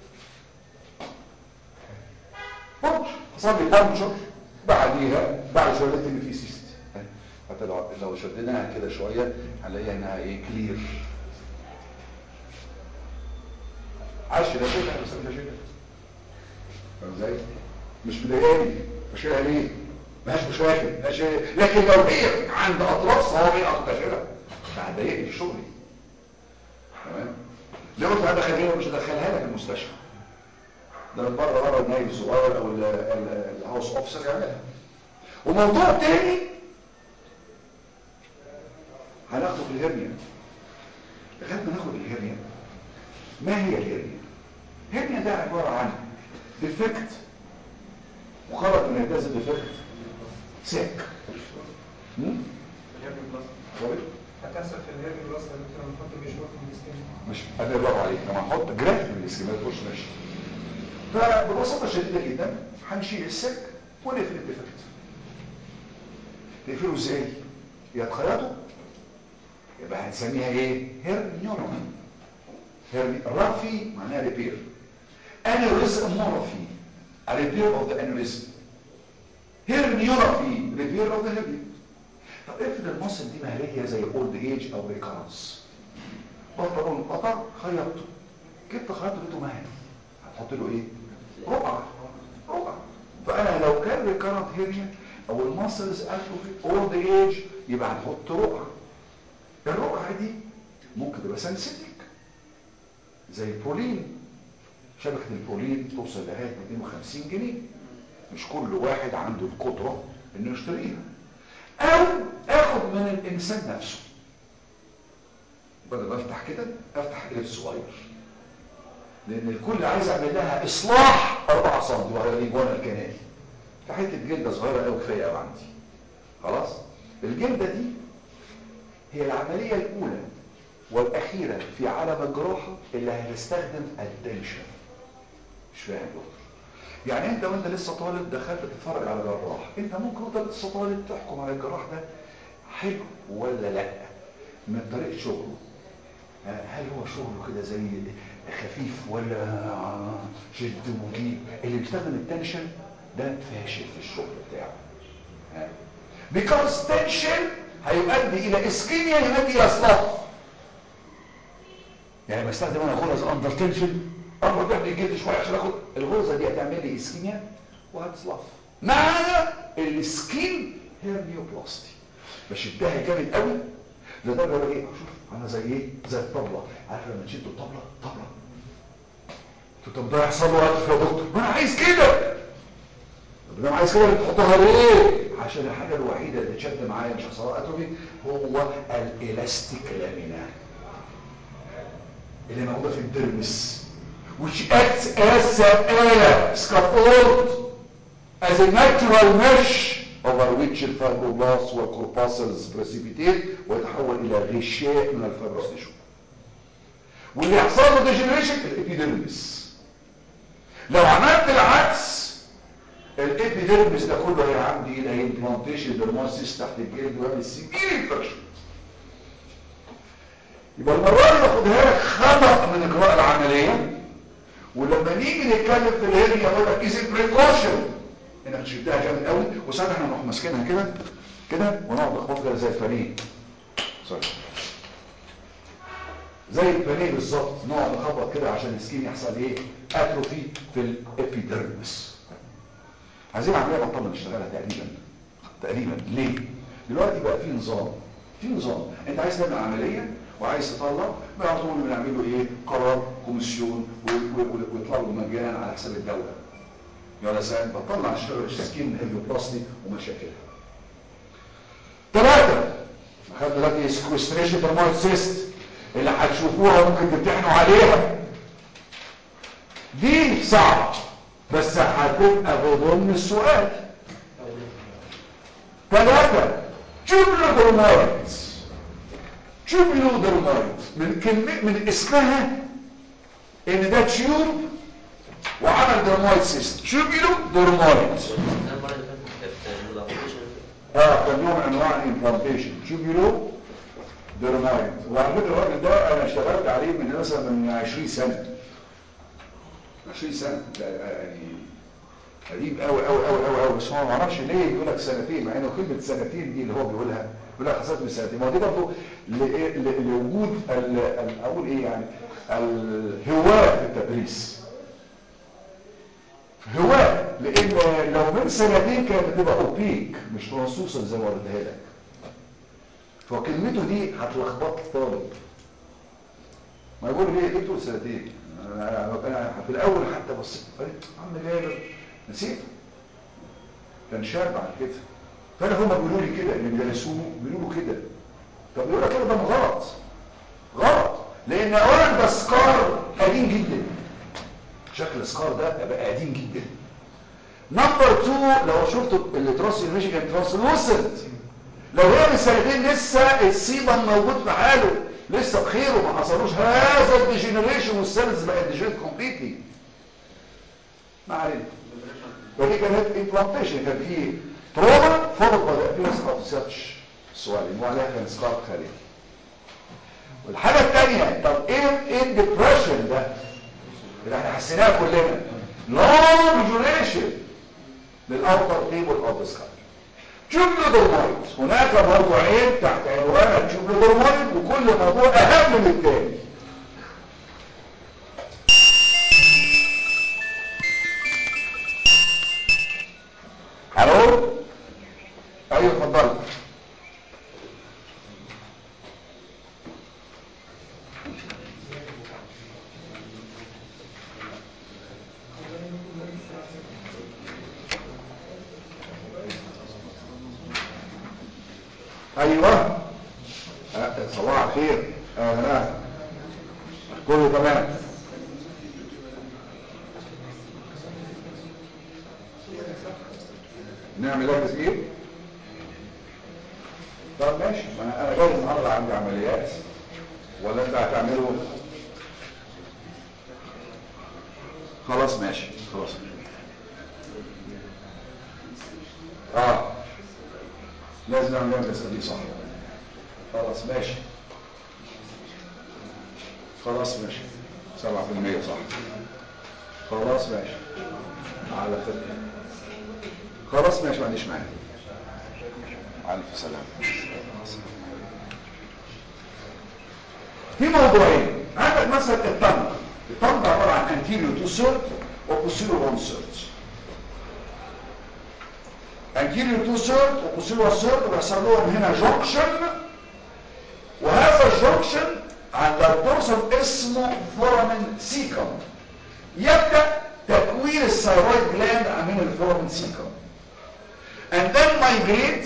بونش حصل لي بونشر بعديها بعد شويه لقيت ان في سيست حتى لو لو شديناها كده شويه هنلاقيها انها ايه كلير عاش لا شيء بس لا شيء فاهم ازاي مش مضايقاني بشيلها ليه ملهاش مشاكل ملهاش لكن لو هي عند اطراف صوابعي او كاشره هتضايقني في شغلي تمام لو قلت هدخلها مش هدخلها لك المستشفى ده من بره بره النايب الصغير او ال- ال- الهاوس اوفيسر يعملها وموضوع تاني هناخده في الهرنيا لغايه ما ناخد الهرنيا ما هي الهرنيا الهرنيا ده عباره عن ديفكت وخرج من هذا الديفكت ساك هم؟ سوري هتحصل في الهيرني بلس لما نحط مشوار في السكين مش انا برافو عليك لما نحط جراف من الاسكيمات تخش ماشي فببساطه شديده جدا هنشيل السك ونقفل الديفكت تقفله ازاي يا تخيطه يبقى هنسميها ايه هيرنيوم هيرني رافي معناها ريبير انوريزم مورفي ريبير اوف ذا انوريزم هيرنيورافي ريبير اوف ذا هيرني طب افرض المصل دي مهليه زي اولد ايج او ريكارنس بطلون قطع خيطته جبت خيطته لقيته مهل هتحط له ايه رقعه رقعه فانا لو كان ريكارنت هيرنيا او الماسلز اتروفي اولد ايج يبقى هنحط رقعه الرقعه دي ممكن تبقى سنسيتك زي البولين شبكه البولين توصل لغايه 250 جنيه مش كل واحد عنده القدره انه يشتريها او اخد من الانسان نفسه بدل ما افتح كده افتح قلب صغير لان الكل عايز اعمل لها اصلاح 4 سم وهي جوانا الكنال في حته جلده صغيره قوي كفايه قوي عندي خلاص الجلده دي هي العمليه الاولى والاخيره في عالم الجراحه اللي هتستخدم التنشن مش فاهم دكتور يعني انت وانت لسه طالب دخلت تتفرج على جراح انت ممكن وانت لسه طالب تحكم على الجراح ده حلو ولا لا من طريقه شغله هل هو شغله كده زي خفيف ولا شد وجيب اللي بيستخدم التنشن ده فاشل في الشغل بتاعه because tension هيؤدي الى اسكيميا يؤدي الى سلاف يعني بستخدم انا غرز اندر تنشن اربط تحت الجلد شويه عشان اخد الغرزه دي هتعمل لي اسكيميا وهتصلف مع السكين هيرنيوبلاستي بشدها جامد قوي لدرجه بقى ايه شوف انا زي ايه زي الطبله عارف لما تشد الطبله طبله طب ده يحصل له وقت يا دكتور ما انا عايز كده طب انا عايز كده تحطها ليه عشان الحاجه الوحيده اللي تشد معايا مش هيحصل اتروفي هو الالاستيك لامينا اللي موجوده في الدرمس which acts as a scaffold as a natural mesh over which الفايبروبلاست والكورباسلز precipitate ويتحول الى غشاء من الفايبروس تيشو واللي يحصل له ديجنريشن الابيديرمس لو عملت العكس الابيديرمس ده كله هي عندي ده امبلانتيشن درموسيس تحت الجلد ويعمل سيفير انفكشن يبقى المره دي باخدها لك خطا من اجراء العمليه ولما نيجي نتكلم في الهرنيا اقول لك از بريكوشن انك تشدها جامد قوي وساعتها احنا نروح ماسكينها كده كده ونقعد نخبط كده زي الفريق سوري زي البانيه بالظبط نقعد نخبط كده عشان السكين يحصل ايه اتروفي في الابيديرمس عايزين عمليه بطلنا نشتغلها تقريبا تقريبا ليه دلوقتي بقى في نظام في نظام انت عايز تعمل عمليه وعايز تطلع بقى طول بنعمل له ايه قرار كوميسيون ويطلع له مجانا على حساب الدوله يلا ساعد بطلع اشتغل سكين هيليوبلاستي ومشاكلها ثلاثة خدنا دلوقتي سكوستريشن درمويد سيست اللي هتشوفوها ممكن تمتحنوا عليها دي صعبة بس هتبقى بضمن السؤال ثلاثة جبلو درمويد جبلو درمويد من كلمة من اسمها ان ده تيوب وعمل درمويد سيست جبلو درمويد المرة اللي فاتت كانت الابلكيشن اه كان نوع من انواع الامبلانتيشن جبلو درمايد وعلى فكره الراجل ده انا اشتغلت عليه من مثلا من 20 سنه 20 سنه ده يعني قديم قوي قوي قوي قوي قوي بس هو ما اعرفش ليه بيقول لك سنتين مع انه كلمه سنتين دي اللي هو بيقولها بيقول لك حصلت من سنتين ما هو دي برضه ل- ل- لوجود ال- ال- اقول ايه يعني الهواه في التدريس هواه لان لو من سنتين كانت بتبقى اوبيك مش ترانسوسل زي ما قلتها لك فكلمته دي هتلخبط الطالب ما يقول لي ليه دكتور سنتين انا أنا في الاول حتى بصيت قلت عم جابر نسيت كان شاب عن كده فانا هما بيقولوا لي كده اللي بيدرسوه بيقولوا له كده طب يقول لك كده ده غلط غلط لان اولا ده سكار قديم جدا شكل السكار ده بقى قديم جدا نمبر 2 لو شفتوا اللي تراس ميشيغان ترانسلوسنت لو هي من سنتين لسه السيبم موجود في حاله لسه بخير وما حصلوش هذا الديجنريشن والسيلز بقت ديجنريت كومبليتلي ما علينا ودي كانت امبلانتيشن كان في تروما فوق باي ابيرنس اوف سيرش سؤال وعليها كان سكار خارجي والحاجه الثانيه طب ايه ايه الديبريشن ده اللي احنا حسيناه كلنا لونج ديوريشن للاوتر تيبل اوف ذا سكار جبل هناك موضوعين تحت عنوان الجبل درمويد وكل موضوع اهم من الثاني الو ايوه اتفضل ايوه أه، صباح الخير اهلا أهلا. كله تمام نعمل لك تسجيل طب ماشي ما انا أنا جاي النهارده عندي عمليات ولا انت هتعمله خلاص ماشي خلاص اه لازم نعمل لها تسجيل صح خلاص ماشي خلاص ماشي سبعة في المية صح خلاص ماشي على خير خلاص ماشي ما عنديش مانع ألف سلامة في موضوعين عندك مثلا الطنج الطنج عباره عن anterior two third و posterior one third anterior two third و posterior one third ويحصل لهم هنا junction وهذا الجنكشن عند الدورسال اسمه فورامين سيكم يبدأ تكوين الثيرويد جلاند من الفورامين سيكم and then migrate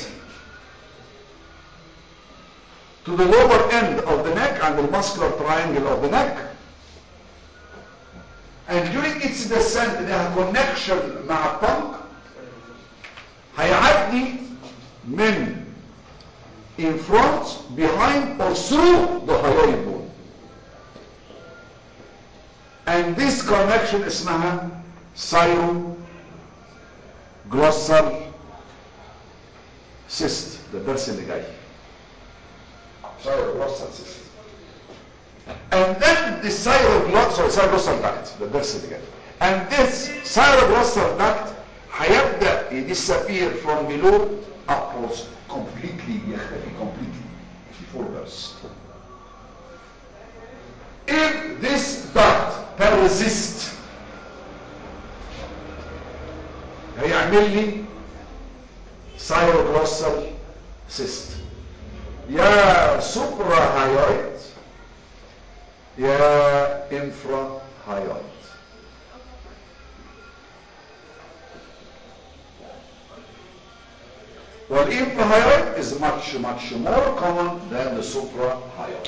to the lower end of the neck and the muscular triangle of the neck and during its descent لها connection مع الطنق هيعدي من in front, behind, or through the hyoid bone. And this connection اسمها cyroglossal cyst ده الدرس اللي جاي cyroglossal cyst and then the cyroglossal cyroglossal duct ده الدرس اللي جاي and this cyroglossal duct هيبدأ disappear from below upwards completely يختفي completely before birth if this duct persist هيعمل لي cyroglossal cyst يا supra hyoid يا infra hyoid Well, is much, much more common than the suprahyoid.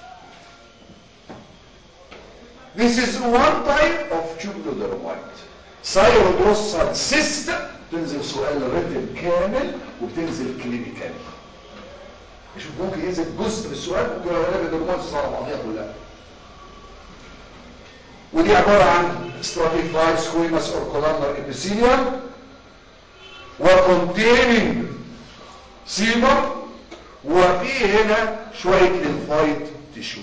This is one type of tubulodermoid. Cyroglossal cyst تنزل سؤال ريتم كامل وبتنزل كلينيكال. شوف ممكن ينزل جزء من السؤال ممكن يبقى الدرمويد على بعضيها كلها. ودي عبارة عن stratified squamous or columnar epithelium وcontaining سيبر وفي هنا شوية ليمفايد تيشو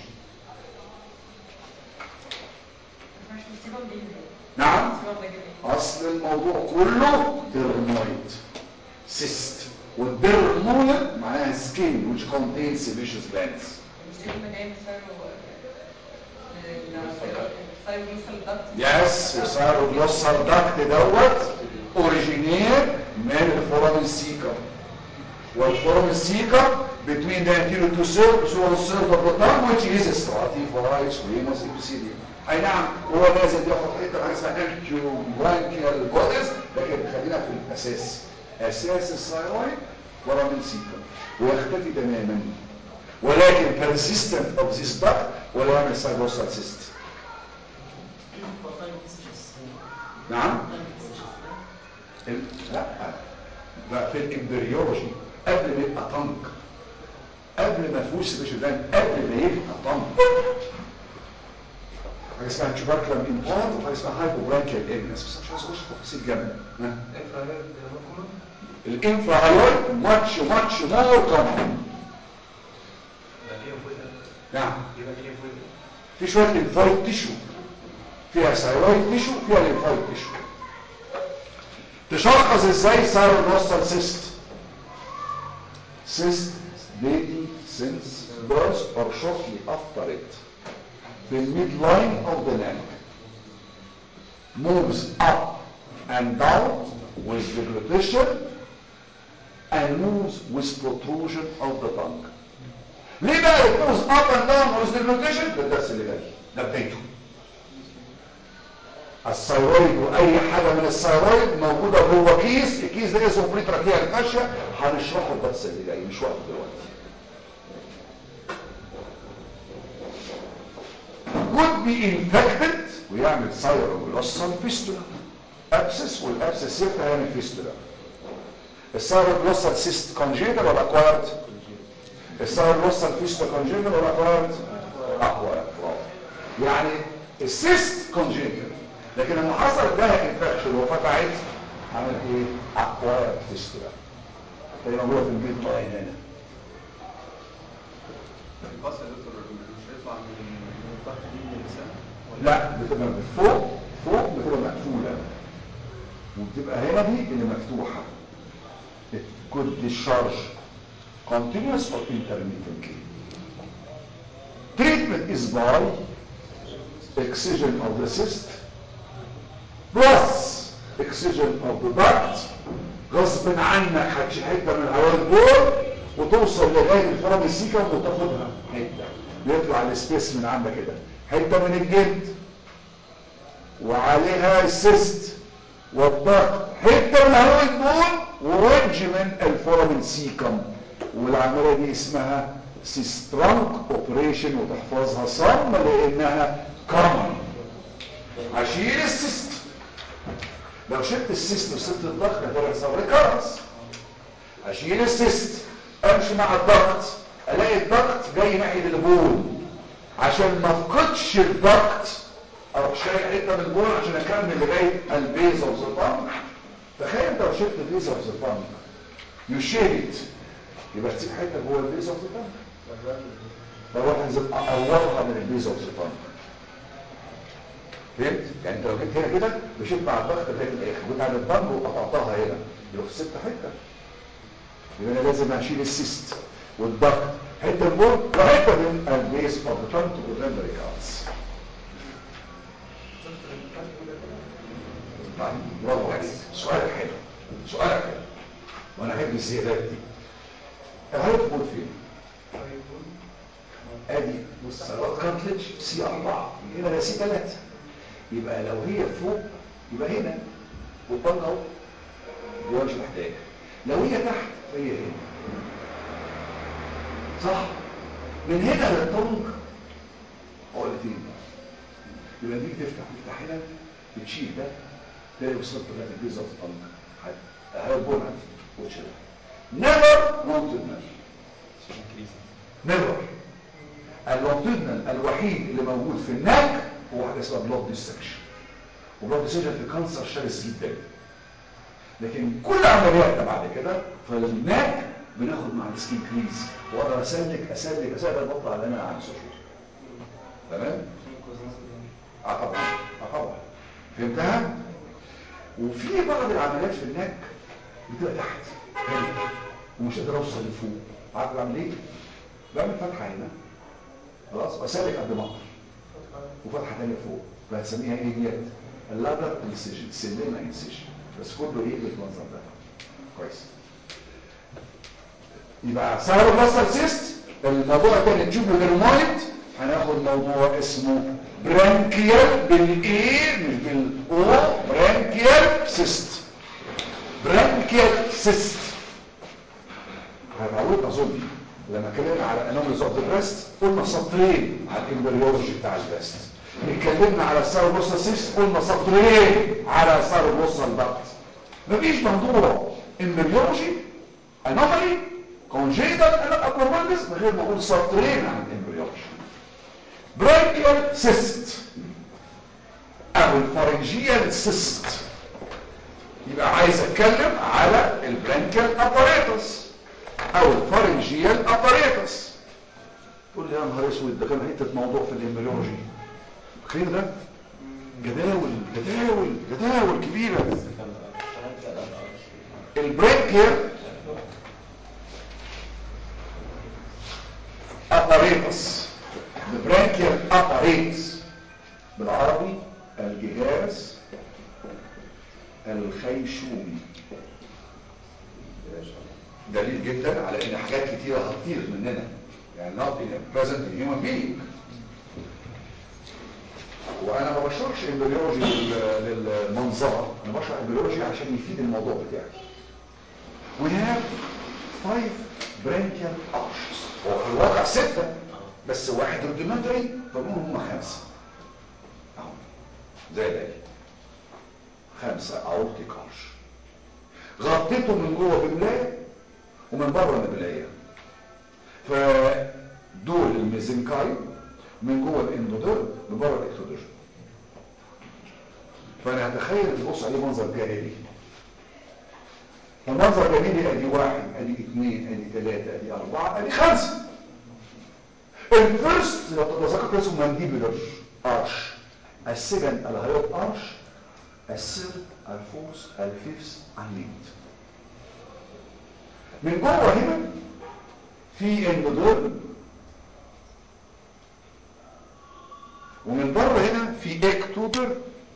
مش بتسيبهم ليه؟ نعم بتسيبهم ليه ليه؟ اصل الموضوع كله درمويد سيست والدرمويد معناها سكين which contains sebaceous glands بتسيبهم من ايه بسبب السايروجلوسال دكت يس وسايروجلوسال داكت دوت اوريجينير من الفورامين سيكا والفورامين سيكا between the anterior two cells so one cell of the tongue which is stratified squamous epithelium اي نعم هو نازل بياخد حته حاجه اسمها انكيوبرانكيال بوديز لكن خلينا في الاساس اساس الثايرويد فورامين سيكا ويختفي تماما ولكن persistent of this duct ولا يعمل سايروسال سيست نعم ال- لا ده في الامبريولوجي قبل ما يبقى طنق قبل ما فيهوش سبيشال قبل ما يبقى طنق حاجه اسمها تشوبركلم امبلانت وحاجه اسمها هايبوبرانكيال النس بس مش عايز اخش في تفاصيل جامده ها انفراهيد مفهوم الانفراهايويد ماتش ماتش مور كومن نعم في شويه ليمفويد تيشو فيها ثايرويد تيشو فيها ليمفويد تيشو تشخص ازاي ثايرويد سيست cyst dating since birth or shortly after it the midline of the neck moves up and down with deglutition and moves with protrusion of the tongue ليه بقى it moves up and down with deglutition ده الدرس اللي جاي ده بدايته الثيرويد واي حاجه من الثيرويد موجوده جوه كيس الكيس ده اسمه بريتراكيال فاشيا هنشرحه الدرس اللي جاي مش وقت دلوقتي could be infected ويعمل ثيروجلوسال فيستولا ابسس والابسس يفتح يعمل فيستولا الثيروجلوسال سيست كونجيتال ولا اكوايرد الثيروجلوسال فيستولا كونجيتال ولا اكوايرد اكوايرد برافو يعني السيست كونجيتال لكن لما حصل لها انفكشن وفتحت عملت ايه اكوايرد فيستولا هي موجوده في البيت لاين هنا الباص يا دكتور مش هيطلع من من الضغط دي من اللسان ولا لا بتبقى من فوق فوق بتبقى مقفولة وبتبقى هنا دي اللي مفتوحة It could discharge continuous or intermittently treatment is by excision of the cyst plus excision of the duct غصب عنك هتشيل حته من الهواء البول وتوصل لغايه الفرم السيكم وتاخدها حته بيطلع السبيس من عندك كده حته من الجلد وعليها السيست والضغط حته من هواء البول ووجه من الفورامين سيكم والعمليه دي اسمها سيسترانك اوبريشن وتحفظها صم لانها كومن اشيل السيست لو شلت السيست وسبت الضغط هتبقى يحصل ريكارنس اشيل السيست امشي مع الضغط الاقي الضغط جاي ناحيه البول عشان ما افقدش الضغط اروح شايل حته من البول عشان اكمل لغايه البيز اوف ذا بانك تخيل انت لو شلت البيز اوف ذا بانك يو شيلت يبقى تسيب حته جوه البيز اوف ذا بانك بروح انزل اقورها من البيز اوف ذا بانك فهمت؟ يعني انت لو جيت هنا كده مشيت مع الضغط لغايه الاخر جيت على البانج وقطعتها هنا يبقى في ست حته يبقى انا لازم اشيل السيست والضغط حته من جوه وحته من البيز اوف ذا بانك تو بريفنت ريكارنس طيب برافو عليك سؤالك حلو سؤالك حلو وانا احب الزيادات دي الهايت بول فين ادي بص كارتلج سي 4 هنا ده سي 3 يبقى لو هي فوق يبقى هنا والطنج اهو جوه مش محتاج لو هي تحت فهي هنا صح من هنا للطنج عقلتين يبقى دي تفتح تفتح هنا بتشيل ده تلاقي وصلت لغايه البيزا في الطنج هاي بونت وتشيلها نيفر لونجتودنال نيفر اللونجتودنال الوحيد اللي موجود في الناك هو حاجه اسمها بلاد ديسكشن وبلاد ديسكشن في كانسر شرس جدا لكن كل عملياتنا بعد كده في الناك بناخد مع السكين كريز واقدر اسلك اسلك اسلك بطلع على انا عن شهور تمام اه طبعا اه طبعا فهمتها وفي بعض العمليات في الناك بتبقى تحت هنا ومش قادر اوصل لفوق عارف بعمل ايه بعمل فتحه هنا خلاص واسلك قد ما اقدر وفتحه ثانيه فوق فهتسميها ايه ديت اللادر انسيشن سلمه انسيشن بس كله ايه بالمنظر ده كويس يبقى سبب الماستر سيست الموضوع الثاني تشوف الهرمونيد هناخد موضوع اسمه برانكيال بالايه مش بالاو برانكيال سيست برانكيال سيست هتعود اظن لما اتكلمنا على انوميز اوف ذا بريست قلنا سطرين على الامبريولوجي بتاع البريست اتكلمنا على السار بوصل سيست قلنا سطرين على السار بوصل ضغط مفيش موضوع امبريولوجي انومالي كونجيتال ابنورماليز من غير ما اقول سطرين عن الامبريولوجي برانكيال سيست او الفارنجيال سيست يبقى عايز اتكلم على البرانكيال اباريتس او الفارنجيال اباريتس تقول لي يا نهار اسود ده كان حته موضوع في الامبريولوجي خير ده جداول جداول جداول كبيره البرانكيال اباريتس البرانكيال اباريتس بالعربي الجهاز الخيشومي دليل جدا على ان حاجات كتيره هتطير مننا يعني not in a present in human being وانا ما بشرحش امبريولوجي لل- للمنظره انا بشرح امبريولوجي عشان يفيد الموضوع بتاعي we have five branchial arches هو في الواقع ستة بس واحد rudimentary فبنقول هم خمسة اهو زي ده خمسة aortic arch غطيته من جوه بملاية ومن بره بملاية فدول الميزنكاي من جوه الاندوديرم من بره الاكتوديرم فانا هتخيل تبص عليه منظر جانبي المنظر جانبي ادي واحد ادي اثنين ادي ثلاثة ادي اربعة ادي خمسة الفيرست لو تتذكر اسمه مانديبولر ارش السكند الهيوت ارش الثيرد الفورث الفيفث النيت من جوه هنا في اندوديرم ومن بره هنا في اكتودر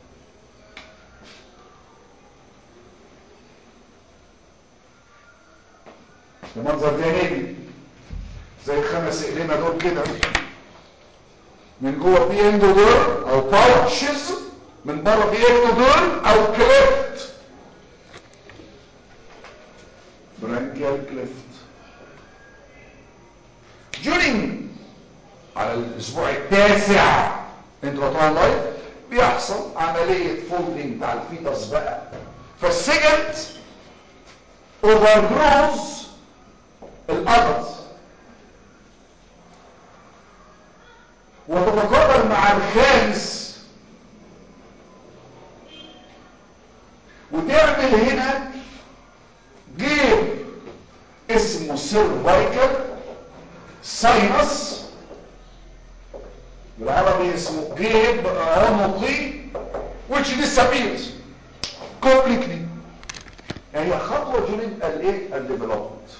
ده منظر جانبي زي الخمس اقلمه دول كده من جوه في اندودور او باوتشز من بره في اكتودور او كليفت برانكيال كليفت جونينج على الاسبوع التاسع انتراتون لايف بيحصل عملية فولدنج بتاع الفيتس بقى فالسجنت اوفرجروز الادلت وتتقابل مع الخامس وتعمل هنا جيب اسمه سيرفايكال ساينس بالعربي اسمه جيب عنقي which disappears completely يعني هي خطوة جنين الايه الديفلوبمنت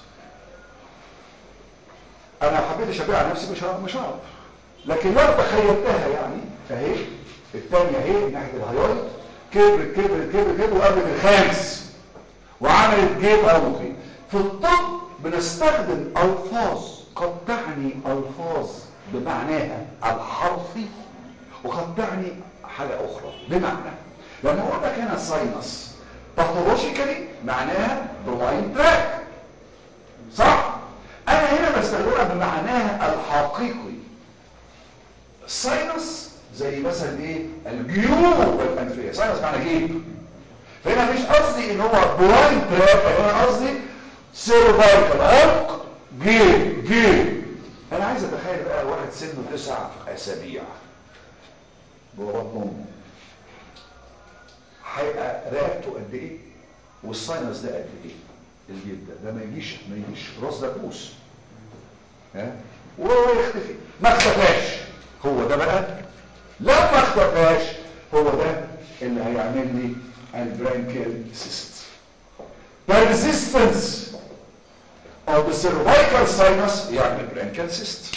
انا حبيت اشبهها نفسي مش هعرف- مش هعرف لكن لو تخيلتها يعني اهي الثانية اهي ناحية الهيايت كبرت كبرت كبرت كبرت وقابلت الخامس وعملت جيب عنقي في الطب بنستخدم الفاظ قد تعني الفاظ بمعناها الحرفي وقد تعني حاجة اخرى بمعنى لما اقول لك هنا ساينس باثولوجيكالي معناها بلايند تراك صح انا هنا بستخدمها بمعناها الحقيقي الساينس زي مثلا ايه الجيوب الانفيه ساينس معنى جيب فهنا مش قصدي ان هو بلايند تراك هنا قصدي سيرفايكال عمق جيب جيب انا عايز اتخيل بقى واحد سنه تسع اسابيع جوه بطن امه هيبقى رقبته قد ايه والساينس ده قد ايه الجيب ده ده ما يجيش ما يجيش راس دبوس ها ويختفي ما اختفاش هو ده بقى لو ما اختفاش هو ده اللي هيعمل لي البرانكيال سيست persistence of the cervical sinus يعمل برانكيال سيست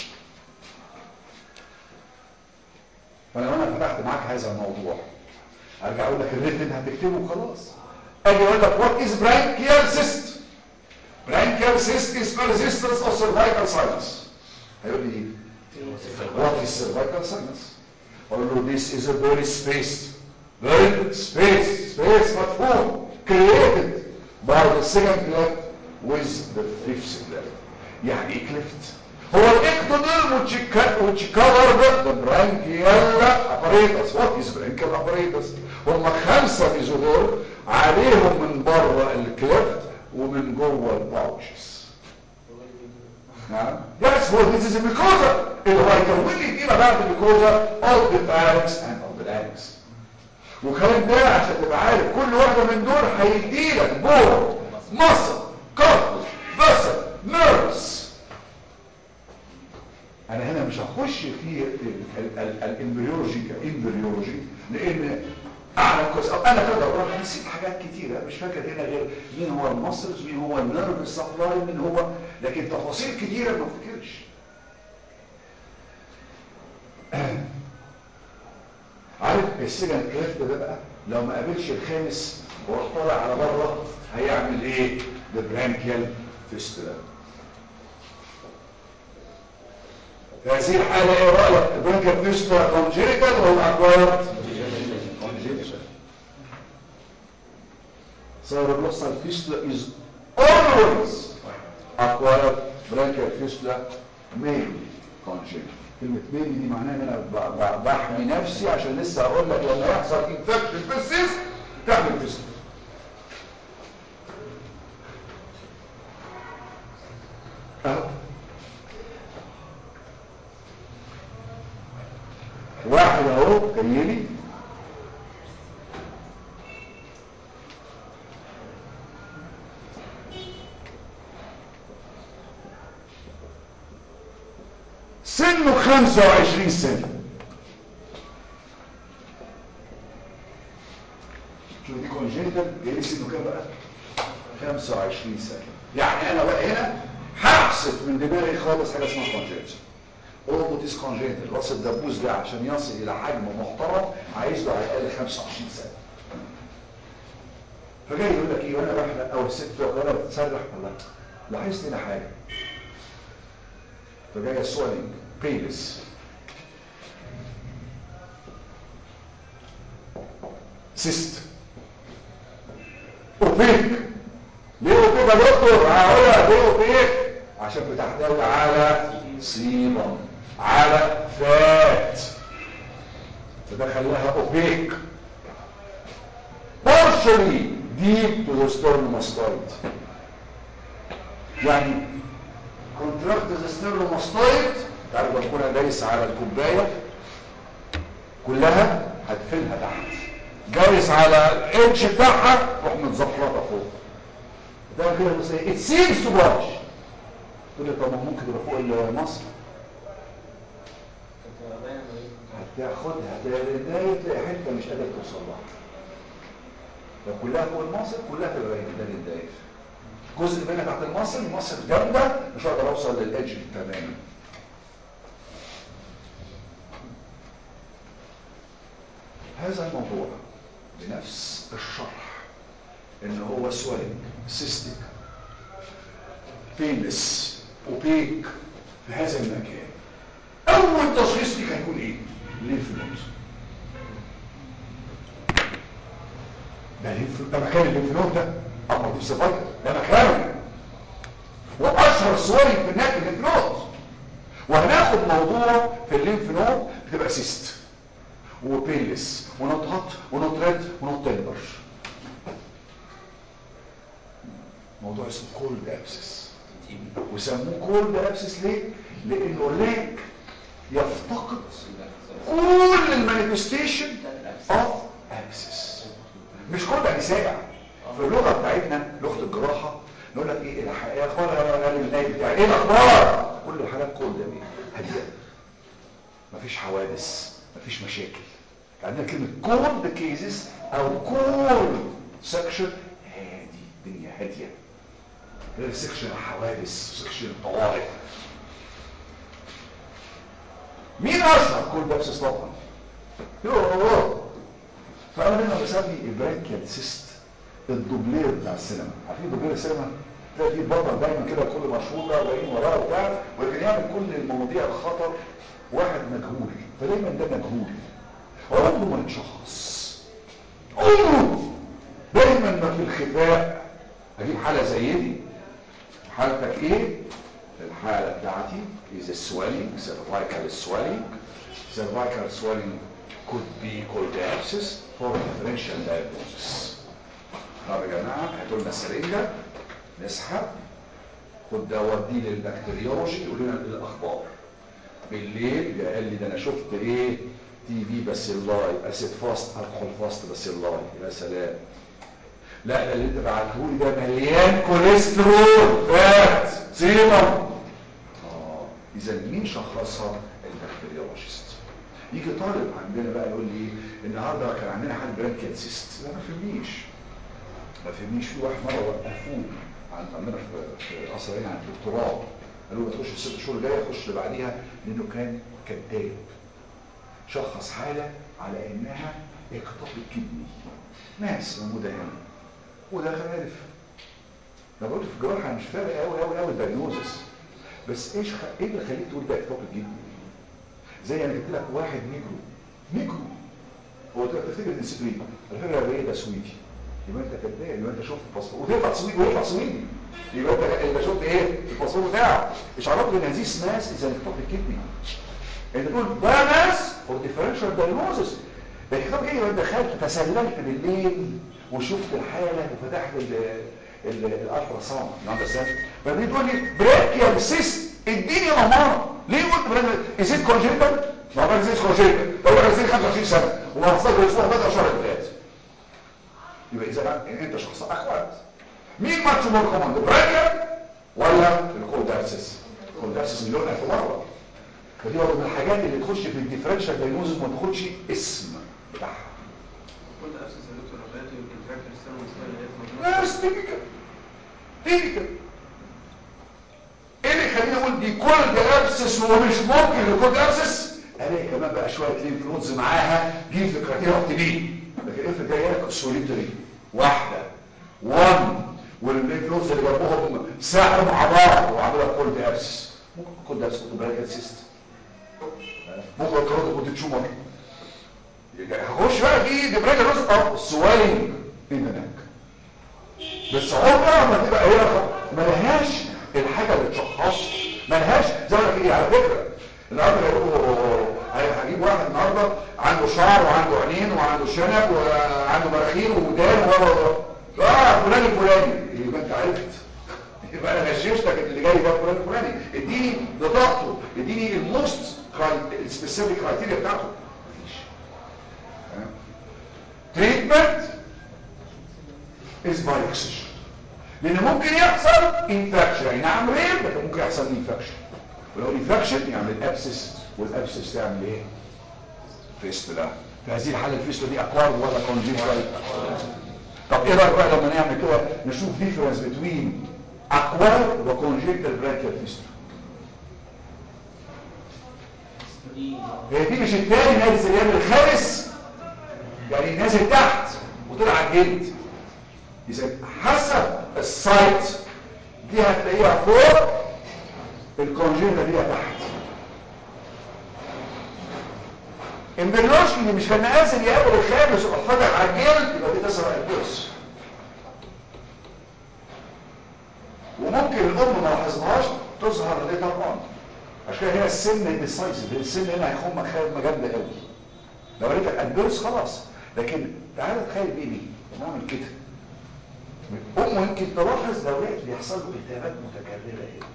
فلو انا فتحت معاك هذا الموضوع ارجع اقول لك الريت اللي هتكتبه وخلاص اجي اقول لك what is branchial cyst branchial cyst is persistence of cervical sinus هيقول لي ايه what is cervical sinus اقول له this is a very spaced very space space مفهوم created by the second cleft with the fifth cleft يعني ايه cleft هو الاكتوديرم وتشيكاورد برانكيال اباريتس وات از برانكيال اباريتس هم خمسه ميزودور عليهم من بره الكليفت ومن جوه الباوشز نعم That's what this is a mucosa اللي هو يكون لي فيما بعد الميكوزا of the pharynx and of the larynx وكمان ده عشان تبقى عارف كل واحده من دول هيديلك بور مصل كارتل فسل نيرفز انا هنا مش هخش في الامبريولوجي كامبريولوجي لان اعلم كويس أو انا كده اقول انا نسيت حاجات كتيره مش فاكر هنا غير مين هو المسلز مين هو النيرف سبلاي مين هو لكن تفاصيل كتيره ما افتكرش عارف السجن كليفت ده بقى لو ما قابلش الخامس وراح طالع على بره هيعمل ايه البرانكيال فيستولا في هذه الحالة ايه رأيك البرانكيال فيستولا كونجينيتال ولا اكوايرد كونجينيتال cerebrossal fistula is always acquired bronchial fistula maybe congenital كلمة maybe دي معناها ان انا ب- ب- بحمي نفسي عشان لسه هقول لك لما يحصل انفكشن في السيست تعمل فيستولا اهو واحد اهو جاي لي سنه 25 سنة شوف دي كونجنتال جاي لي سنه كام بقى 25 سنة يعني انا بقى هنا هحسب من دماغي خالص حاجة اسمها كونجنتال اوربوتيس كونجنتال راس الدبوس ده عشان يصل الى حجم محترم عايز له على الاقل 25 سنه فجاي يقول لك ايه وانا بحلق او الست وانا بتسرح ولا لاحظت هنا حاجه فجايه سوالينج بيلس سيست اوبيك ليه اوبيك يا دكتور هقولها ليه اوبيك عشان بتحتوي على سيرم على فات فده خلاها اوبيك partially deep to the sternomastoid يعني contract the sternomastoid تعرف لما تكون دايس على الكوبايه كلها هتفلها تحت جايز على الانش بتاعها تروح متزفلطه فوق ده كده بس it seems to watch تقول لي طب ما ممكن يبقى فوق مصر هتاخدها تلاقي تلاقي حته مش قادر توصل لها لو كلها فوق المصر كلها تبقى باينه ده للدايف جزء منها تحت المصر المصر جامده مش هقدر اوصل للادج تماما هذا الموضوع بنفس الشرح ان هو سوالينج سيستيك بينس اوبيك في هذا المكان اول تشخيص ليك هيكون ايه لينف نود ده لينف ده مكان اللينف نود ده اما دي سفايتر ده مكانه واشهر سوالينج في الناس اللينف نود وهناخد موضوع في اللينف نود بتبقى سيست وبيلس ونوت هات ونوت ريد ونوت تندر موضوع اسمه كولد ابسس وسموه كولد ابسس ليه لانه لاك يفتقد كل المانيفستيشن اوف ابسس مش كل يعني ساقع في اللغه بتاعتنا لغه الجراحه نقول لك ايه الحقيقه يا اخوانا انا قال النايب بتاعي ايه الاخبار كل الحالات كولد يا بيه هاديه مفيش حوادث مفيش مشاكل عندنا كلمة كولد كيزز او كولد سكشن هادي الدنيا هادية غير سكشن الحوادث وسكشن الطوارئ مين اشهر كولد ابسس طبعا يوه فانا منها بسمي البرانكيال سيست الدوبلير بتاع السينما عارفين دوبلير السينما تلاقي فيه بطل دايما كده كل مشهور وجايين وراه وبتاع ولكن يعمل كل المواضيع الخطر واحد مجهول فدايما ده مجهول عمره ما يتشخص عمره دايما ما في الخفاء اجيب حالة زي دي حالتك ايه الحالة بتاعتي is a swelling cervical swelling cervical swelling could be called abscess for differential diagnosis طب يا جماعة هاتوا لنا السرنجة نسحب خد ده وديه للبكتيريولوجي يقول لنا الاخبار بالليل جه قال لي ده انا شفت ايه تي في باسيلاي اسيد فاست الكحول فاست باسيلاي يا سلام لا ده اللي انت بعته لي ده مليان كوليسترول فات سيرم اه اذا مين شخصها البكتيريولوجيست يجي طالب عندنا بقى يقول لي النهارده كان عندنا حاله برانكيال سيست لا ما فهمنيش ما فهمنيش في واحد مره وقفوه عند عندنا في في قصر عين عند الدكتوراه قالوا له تخش الست شهور الجايه خش اللي بعديها لانه كان كذاب شخص حالة على انها اقطاب الكدني ناس موجودة هنا وده عارف انا بقول في الجراحة مش فارق قوي قوي قوي الدايجنوزس بس ايش خ... ايه اللي خليك تقول ده اقطاب الكدني زي انا جبت لك واحد نيجرو نيجرو هو تفتكر ان سويدي على فكره ايه ده سويدي يبقى انت كذاب يبقى انت شفت الباسبور وتطلع سويدي ويطلع سويدي يبقى انت اللي شفت ايه الباسبور بتاعه مش عرفت ان هذه ناس اذا اقطاب الكدني انت تقول ده ناس فور ديفرنشال دايجنوزس ده الكتاب ايه انت دخلت تسللت بالليل وشفت الحاله وفتحت الالترا ساوند نعم سام فدي تقول لي بريكيال سيست اديني ضمانه ليه قلت بريكيال ازيد كونجنتال ما هو ازيد كونجنتال لو انا ازيد 25 سنه وما حصلش الاسبوع ده شهر اللي فات يبقى اذا انت شخص اخوات مين ماتش مور كوماند بريكيال ولا الكودابسس الكودابسس مليون الف مره فدي واحدة من الحاجات اللي تخش في الديفرنشال دايجنوزس ما تاخدش اسم بتاعها كل ابسس يا دكتور رباطي والكونتراكتور السيرم والسيرم اللي هي ناس تيبيكال تيبيكال ايه اللي يخليني يقول دي كولد ابسس ومش ممكن يكون ابسس الاقي كمان بقى شويه ليمف نودز معاها دي فكرتين رحت بيه لكن افرض جاي لك سوليتري واحده 1 والليمف نودز اللي جنبهم ساحوا مع بعض وعملوا كولد ابسس ممكن كولد ابسس تكون براكت سيست ممكن الكروت كنت تشومر هخش بقى في دبريجة نص اه سوالينج ان ذا بس عمرها ما تبقى هي ما لهاش الحاجه اللي تشخص ما لهاش زي ما ايه على فكره النهارده يقولوا هجيب واحد النهارده عنده شعر وعنده عينين وعنده شنب وعنده مناخير وودان و اه فلان الفلاني يبقى انت عرفت يبقى انا غششتك ان اللي جاي ده فلان الفلاني اديني بطاقته اديني الموست السبيسيفيك كرايتيريا بتاعته مفيش تريتمنت از باي اكسجين لان ممكن يحصل انفكشن يعني نعم رير لكن ممكن يحصل انفكشن ولو انفكشن يعمل ابسس والابسس تعمل ايه فيستولا في هذه الحاله الفيستولا دي اكوار ولا كونجيتال طب ايه رايك بقى لما نعمل كده نشوف ديفرنس بين اكوار وكونجيتال برانكيال فيستولا هي دي مش التاني نازل يعمل الخامس يعني نازل تحت وطلع على الجلد اذا حسب السايت دي هتلاقيها فوق الكونجيتا دي تحت امبريوشن اللي مش كان نازل يقابل الخامس ويروح فاتح على الجلد يبقى دي تسرع البرس وممكن الام ما لاحظهاش تظهر ليتر اون عشان هنا السن ديسايسيف السن هنا هيخمك خامه جامده قوي لو قالت البرس خلاص لكن تعالى تخيل بيبي نعمل كده امه يمكن تلاحظ لو لقيت بيحصل له التهابات متكرره هنا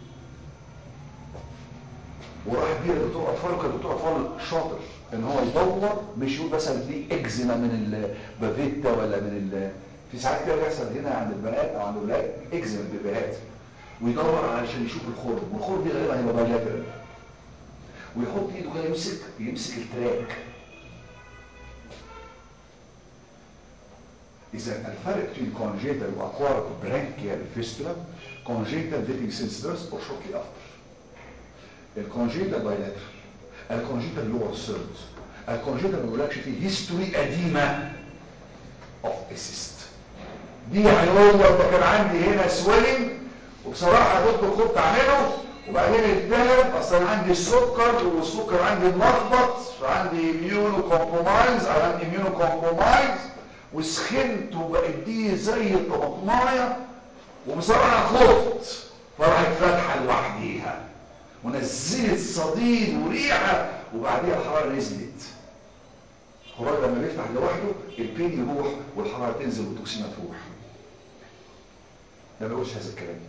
وراح بيه لدكتور اطفال وكان دكتور اطفال شاطر ان هو يدور مش يقول مثلا دي اكزيما من البافيتا ولا من ال في ساعات كده بيحصل هنا عند البنات او عند الولاد اكزيما البيبيهات ويدور علشان يشوف الخرم والخرم دي غالبا هيبقى بايلاترال ويحط ايده كده يمسك يمسك التراك إذا الفرق بين congenital وأقوارك branchial fistula congenital dating since birth or shortly after الcongenital bilateral الcongenital lower third الcongenital ما بيقولكش فيه history قديمة of a cyst دي هيقول ده كان عندي هنا swelling وبصراحة يا دكتور كنت اعمله وبعدين التهب اصلا عندي السكر والسكر عندي ملخبط فعندي immuno compromise عندي immuno compromise وسخنت وبقت دي زي الطماطمايه وبصراحه خفت فراحت فاتحه لوحديها ونزلت صديد وريحه وبعديها الحراره نزلت الخراج لما بيفتح لوحده البين يروح والحراره تنزل والتوكسينه تروح ما بيقولش هذا الكلام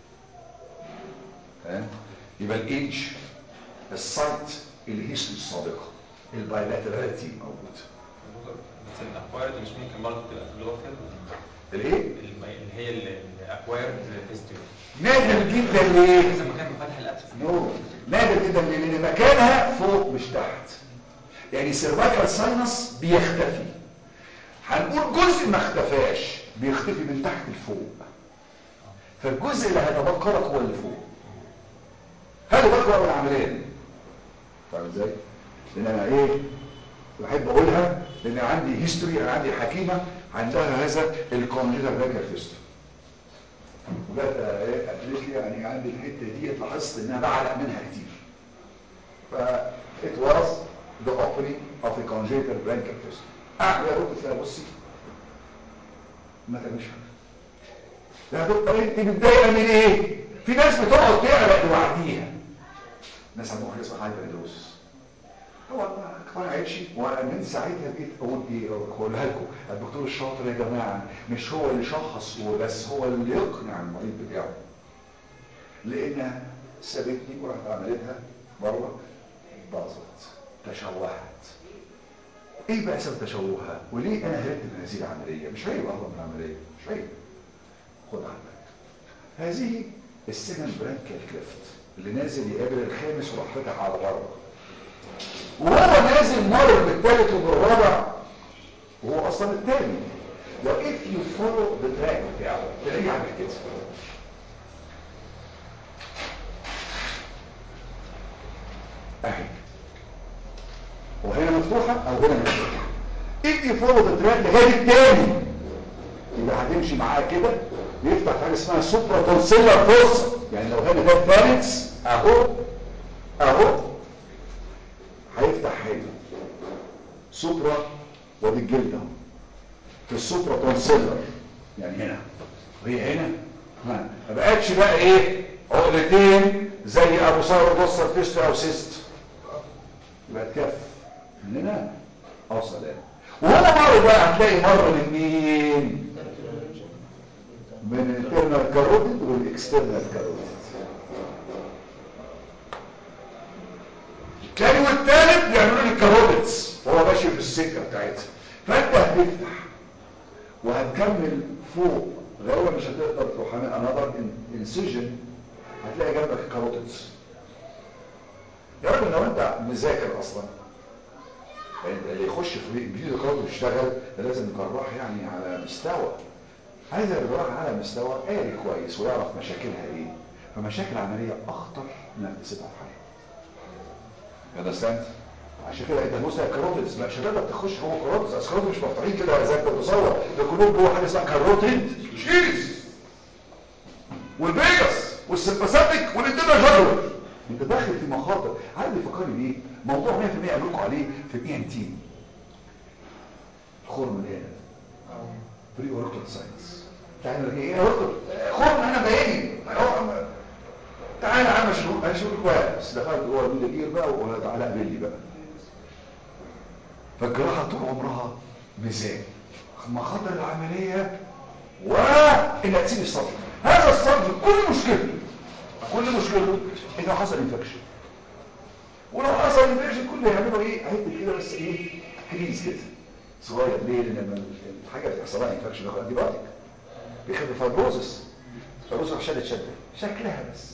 تمام يبقى الايدج السايت الهيستوري السابقه البايلاتراليتي موجود بس الاكوايرد مش ممكن برضه تبقى في اللور فيلد الايه اللي هي الاكوايرد فيستيفال نادر جدا ليه اذا مكان فتح الابسس نو نادر جدا ليه لان مكانها فوق مش تحت يعني سيرفايكال ساينس بيختفي هنقول جزء ما اختفاش بيختفي من تحت لفوق فالجزء اللي هيتبقى لك هو اللي فوق خلي بالك بقى من العمليه دي فاهم ازاي لان انا ايه بحب اقولها لان عندي هيستوري انا عندي حكيمه عندها هذا الكونجيتال باكر فيستو وجت ايه قالت لي يعني عندي الحته دي لاحظت انها بعلق منها كتير ف it was the opening of a congenital bronchial fistula اعمل يا دكتور فيها بصي ما تعملش حاجه يا دكتور انت متضايقه من ايه في ناس بتقعد تعرق لوحديها ناس عندهم حاجه اسمها هايبردوسس هو ما اقتنعتش وانا من ساعتها بقيت اقول ايه اقولها لكم الدكتور الشاطر يا جماعه مش هو اللي شخص وبس هو اللي يقنع المريض بتاعه لانها سابتني ورحت عملتها بره باظت تشوهت ايه بقى سبب تشوهها وليه انا هربت من هذه العمليه مش عيب اهرب من العمليه مش عيب خد عندك هذه السجن برانكيال كليفت اللي نازل يقابل الخامس وراح فاتح على بره وهو نازل مر بالثالث وبالرابع وهو اصلا الثاني لو if you follow the track بتاعه تلاقيه عامل كده مفتوحه او هنا مفتوحه if you follow the track لغايه التاني يبقى هتمشي معاه كده يفتح حاجه اسمها سوبرا تونسيلر فورس يعني لو هنا ده فارنكس اهو اهو هيفتح هنا سوبرا وادي الجلد اهو في السوبرا تونسيلر يعني هنا وهي هنا ما ما بقتش بقى ايه عقلتين زي ابو صار وصل فيست او سيست يبقى تكف من هنا اوصل هنا وهو مر بقى هتلاقي مر من مين من الانترنال كاروتيد والاكسترنال كاروتيد التاني والتالت بيعملوا لي كاروتيدز وهو ماشي في السكه بتاعتها فانت هتفتح وهتكمل فوق غالبا مش هتقدر تروح عامل انذر انسيجن هتلاقي جنبك الكاروتيدز يا راجل لو انت مذاكر اصلا يعني اللي يخش في فيديو كارد ويشتغل ده لازم جراح يعني على مستوى عايز الجراح على مستوى قاري كويس ويعرف مشاكلها ايه فمشاكل العمليه اخطر من انك تسيبها في حالها understand عشان كده انت بص الكاروتيدز مش هتقدر تخش جوه كاروتيدز اصل الكاروتيدز مش مفتوحين كده زي ما بتصور ده كلهم جوه حاجه اسمها كاروتيد شيز والفيجاس والسمباثيك والاندونا جاكولر انت داخل في مخاطر عارف بيفكرني بايه موضوع 100% قال لكم عليه في الاي ان تي خرم الهنا بري اوركتال ساينس تعالى ايه اوركتال خرم انا باين تعالى يا عم اشوف اشوف كويس دخلت جوه الميدل اير بقى وتعالى قابلني بقى فالجراحه طول عمرها ميزان مخاطر العمليه وانها تسيب الصدر هذا الصدر كل مشكلته كل مشكلته انه حصل انفكشن ولو حصل انفكشن كله يعملوا ايه هيدي كده بس ايه كريز كده صغير ليه لان لما الحاجه بتحصل لها انفكشن بياخد انتي بايوتيك بيخف فايبروزس فايبروزس شدت شده شكلها بس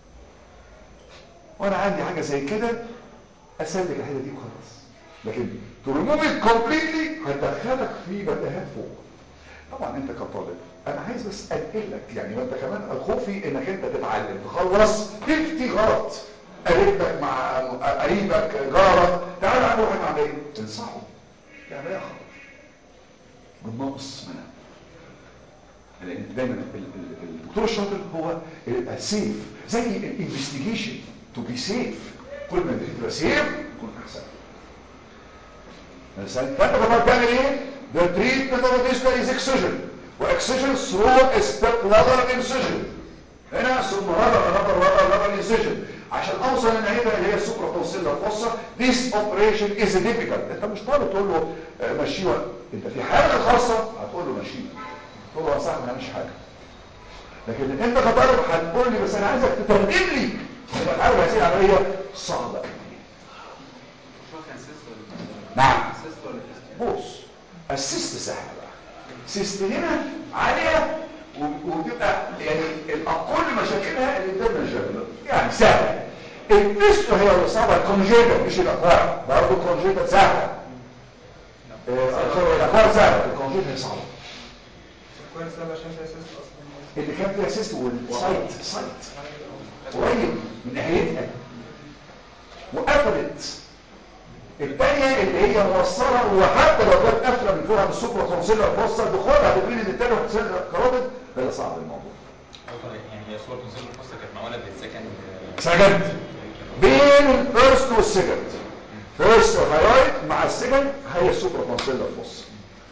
وانا عندي حاجه زي كده اسلك الحته دي وخلاص لكن تريموف ات كومبليتلي هتدخلك في متاهات فوق طبعا انت كطالب انا عايز بس انقل لك يعني وانت كمان خوفي انك انت تتعلم تخلص تفتي غلط قريبك مع قريبك جارك تعال اعمل واحد عمليه تنصحه تعملها خطر بالنقص منها لان دايما ال- ال- الدكتور الشاطر هو يبقى سيف زي الانفستيجيشن تو بي سيف كل ما تبقى سيف يكون احسن فانت كمان بتعمل ايه the treatment of this is excision واكسجن through a step ladder incision هنا ثم ladder ladder ladder ladder incision عشان اوصل للنهايه اللي هي السوبرا تونسيلا فوسا this operation is difficult انت مش طالب تقول له آه، مشيه انت في حاله خاصه هتقول له مشيه تقول له يا صاحبي ما مش حاجه لكن انت كطالب هتقول لي بس انا عايزك تترجم لي انك عارف هذه العمليه صعبه نعم بص السيست سهل بقى سيست هنا عالية و- وبتبقى يعني الأقل مشاكلها الانترنال جابلر يعني سهل الفيستو هي اللي صعبة الكونجيتا مش الأقوال برضه الكونجيتا سهلة آه، سوري، الأقوال سهلة الكونجيتا هي صعبة كويس ده عشان فيها سيست اصلا اللي كان فيها سيست والسايت سايت قريب من ناحيتها وقفلت الثانية اللي هي موصلة وحتى لو كانت قافلة من فوقها بالسوبر كونسيلر توصل دخولها بين الثاني والثاني كرابط ده صعب الموضوع يعني هي صورة تنزل القصة كانت معمولة بالسكند سكند بين الفيرست والسكند فيرست هايلايت مع السكند هي السوبر كونسيلر فوس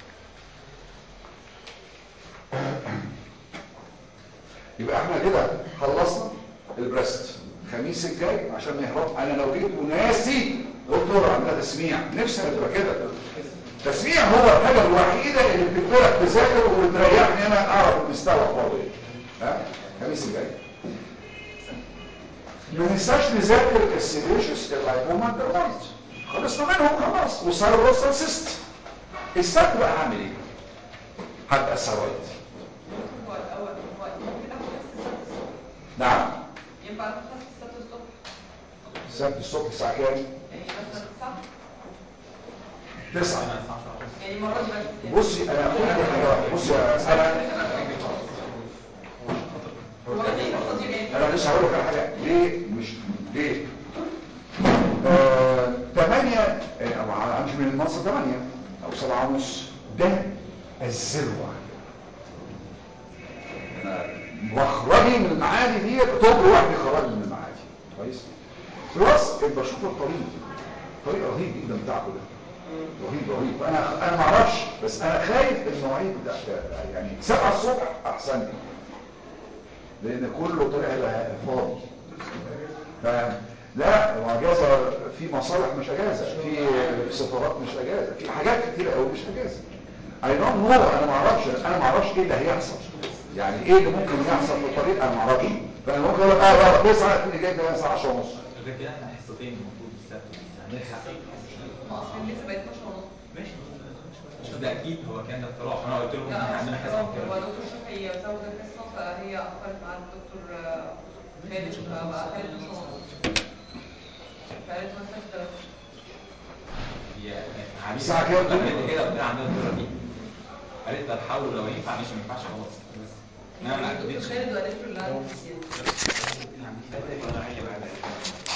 يبقى احنا كده خلصنا البريست الخميس الجاي عشان نهرب انا لو جيت وناسي دكتور عندنا تسميع نفسنا تبقى كده تسميع هو الحاجه الوحيده اللي بتجبرك تذاكر وتريحني انا اعرف المستوى فاضي ها الخميس الجاي ما ننساش نذاكر السيليشس اللايبوما الدرمايت خلصنا منهم خلاص وصار الروستال سيست السبت بقى هعمل ايه هبقى السرايد هو الأول هو ممكن آخد بس السبت الصبح نعم ينفع آخد بس السبت الصبح السبت الصبح الساعه كام يعني مثلا تسعة تسعة يعني المرة دي بس بصي انا اقول لك حاجه واحدة. بصي يا انا هو ليه فاضي يعني انا مش هقول لك على حاجه ليه مش ليه آه، تمانية آه، او ع- مش من النص 8 او 7 ونص ده الذروه أنا مخرجي من المعادي دي طب واحد يخرجني من المعادي كويس بلس يبقى شوف الطريق طريق رهيب جدا بتاعكم ده رهيب رهيب انا انا ما اعرفش بس انا خايف المواعيد بتاعت يعني 7 الصبح احسن لي لان كله طريق هيبقى فاضي فاهم لا واجازه في مصالح مش اجازه في سفارات مش اجازه في حاجات كتير قوي مش اجازه اي دونت نو انا ما اعرفش انا ما اعرفش ايه اللي هيحصل يعني ايه اللي ممكن يحصل في الطريق انا ما اعرفش فانا ممكن اقول لك اه لا 9 تكون جاي ده الساعه 10 ونص غير كده احنا حصتين المفروض السبت هنلحق ما اصل لسه بقت 12 ونص ماشي مش ده اكيد هو كان ده اقتراح انا قلت لهم ان احنا لا عندنا هو حصه هو كده دكتور شفعي زود الحصه فهي اخرت مع الدكتور آه، خالد فبقى خالد 12 ونص خالد مثلا 3 هي كانت عميلة الساعة كام؟ كده كده قلت لها عندنا الدورة دي قالت لها نحاول لو ينفع ماشي ما ينفعش خلاص بس انما ما دكتور عجبتش خالد وقالت له لا عندي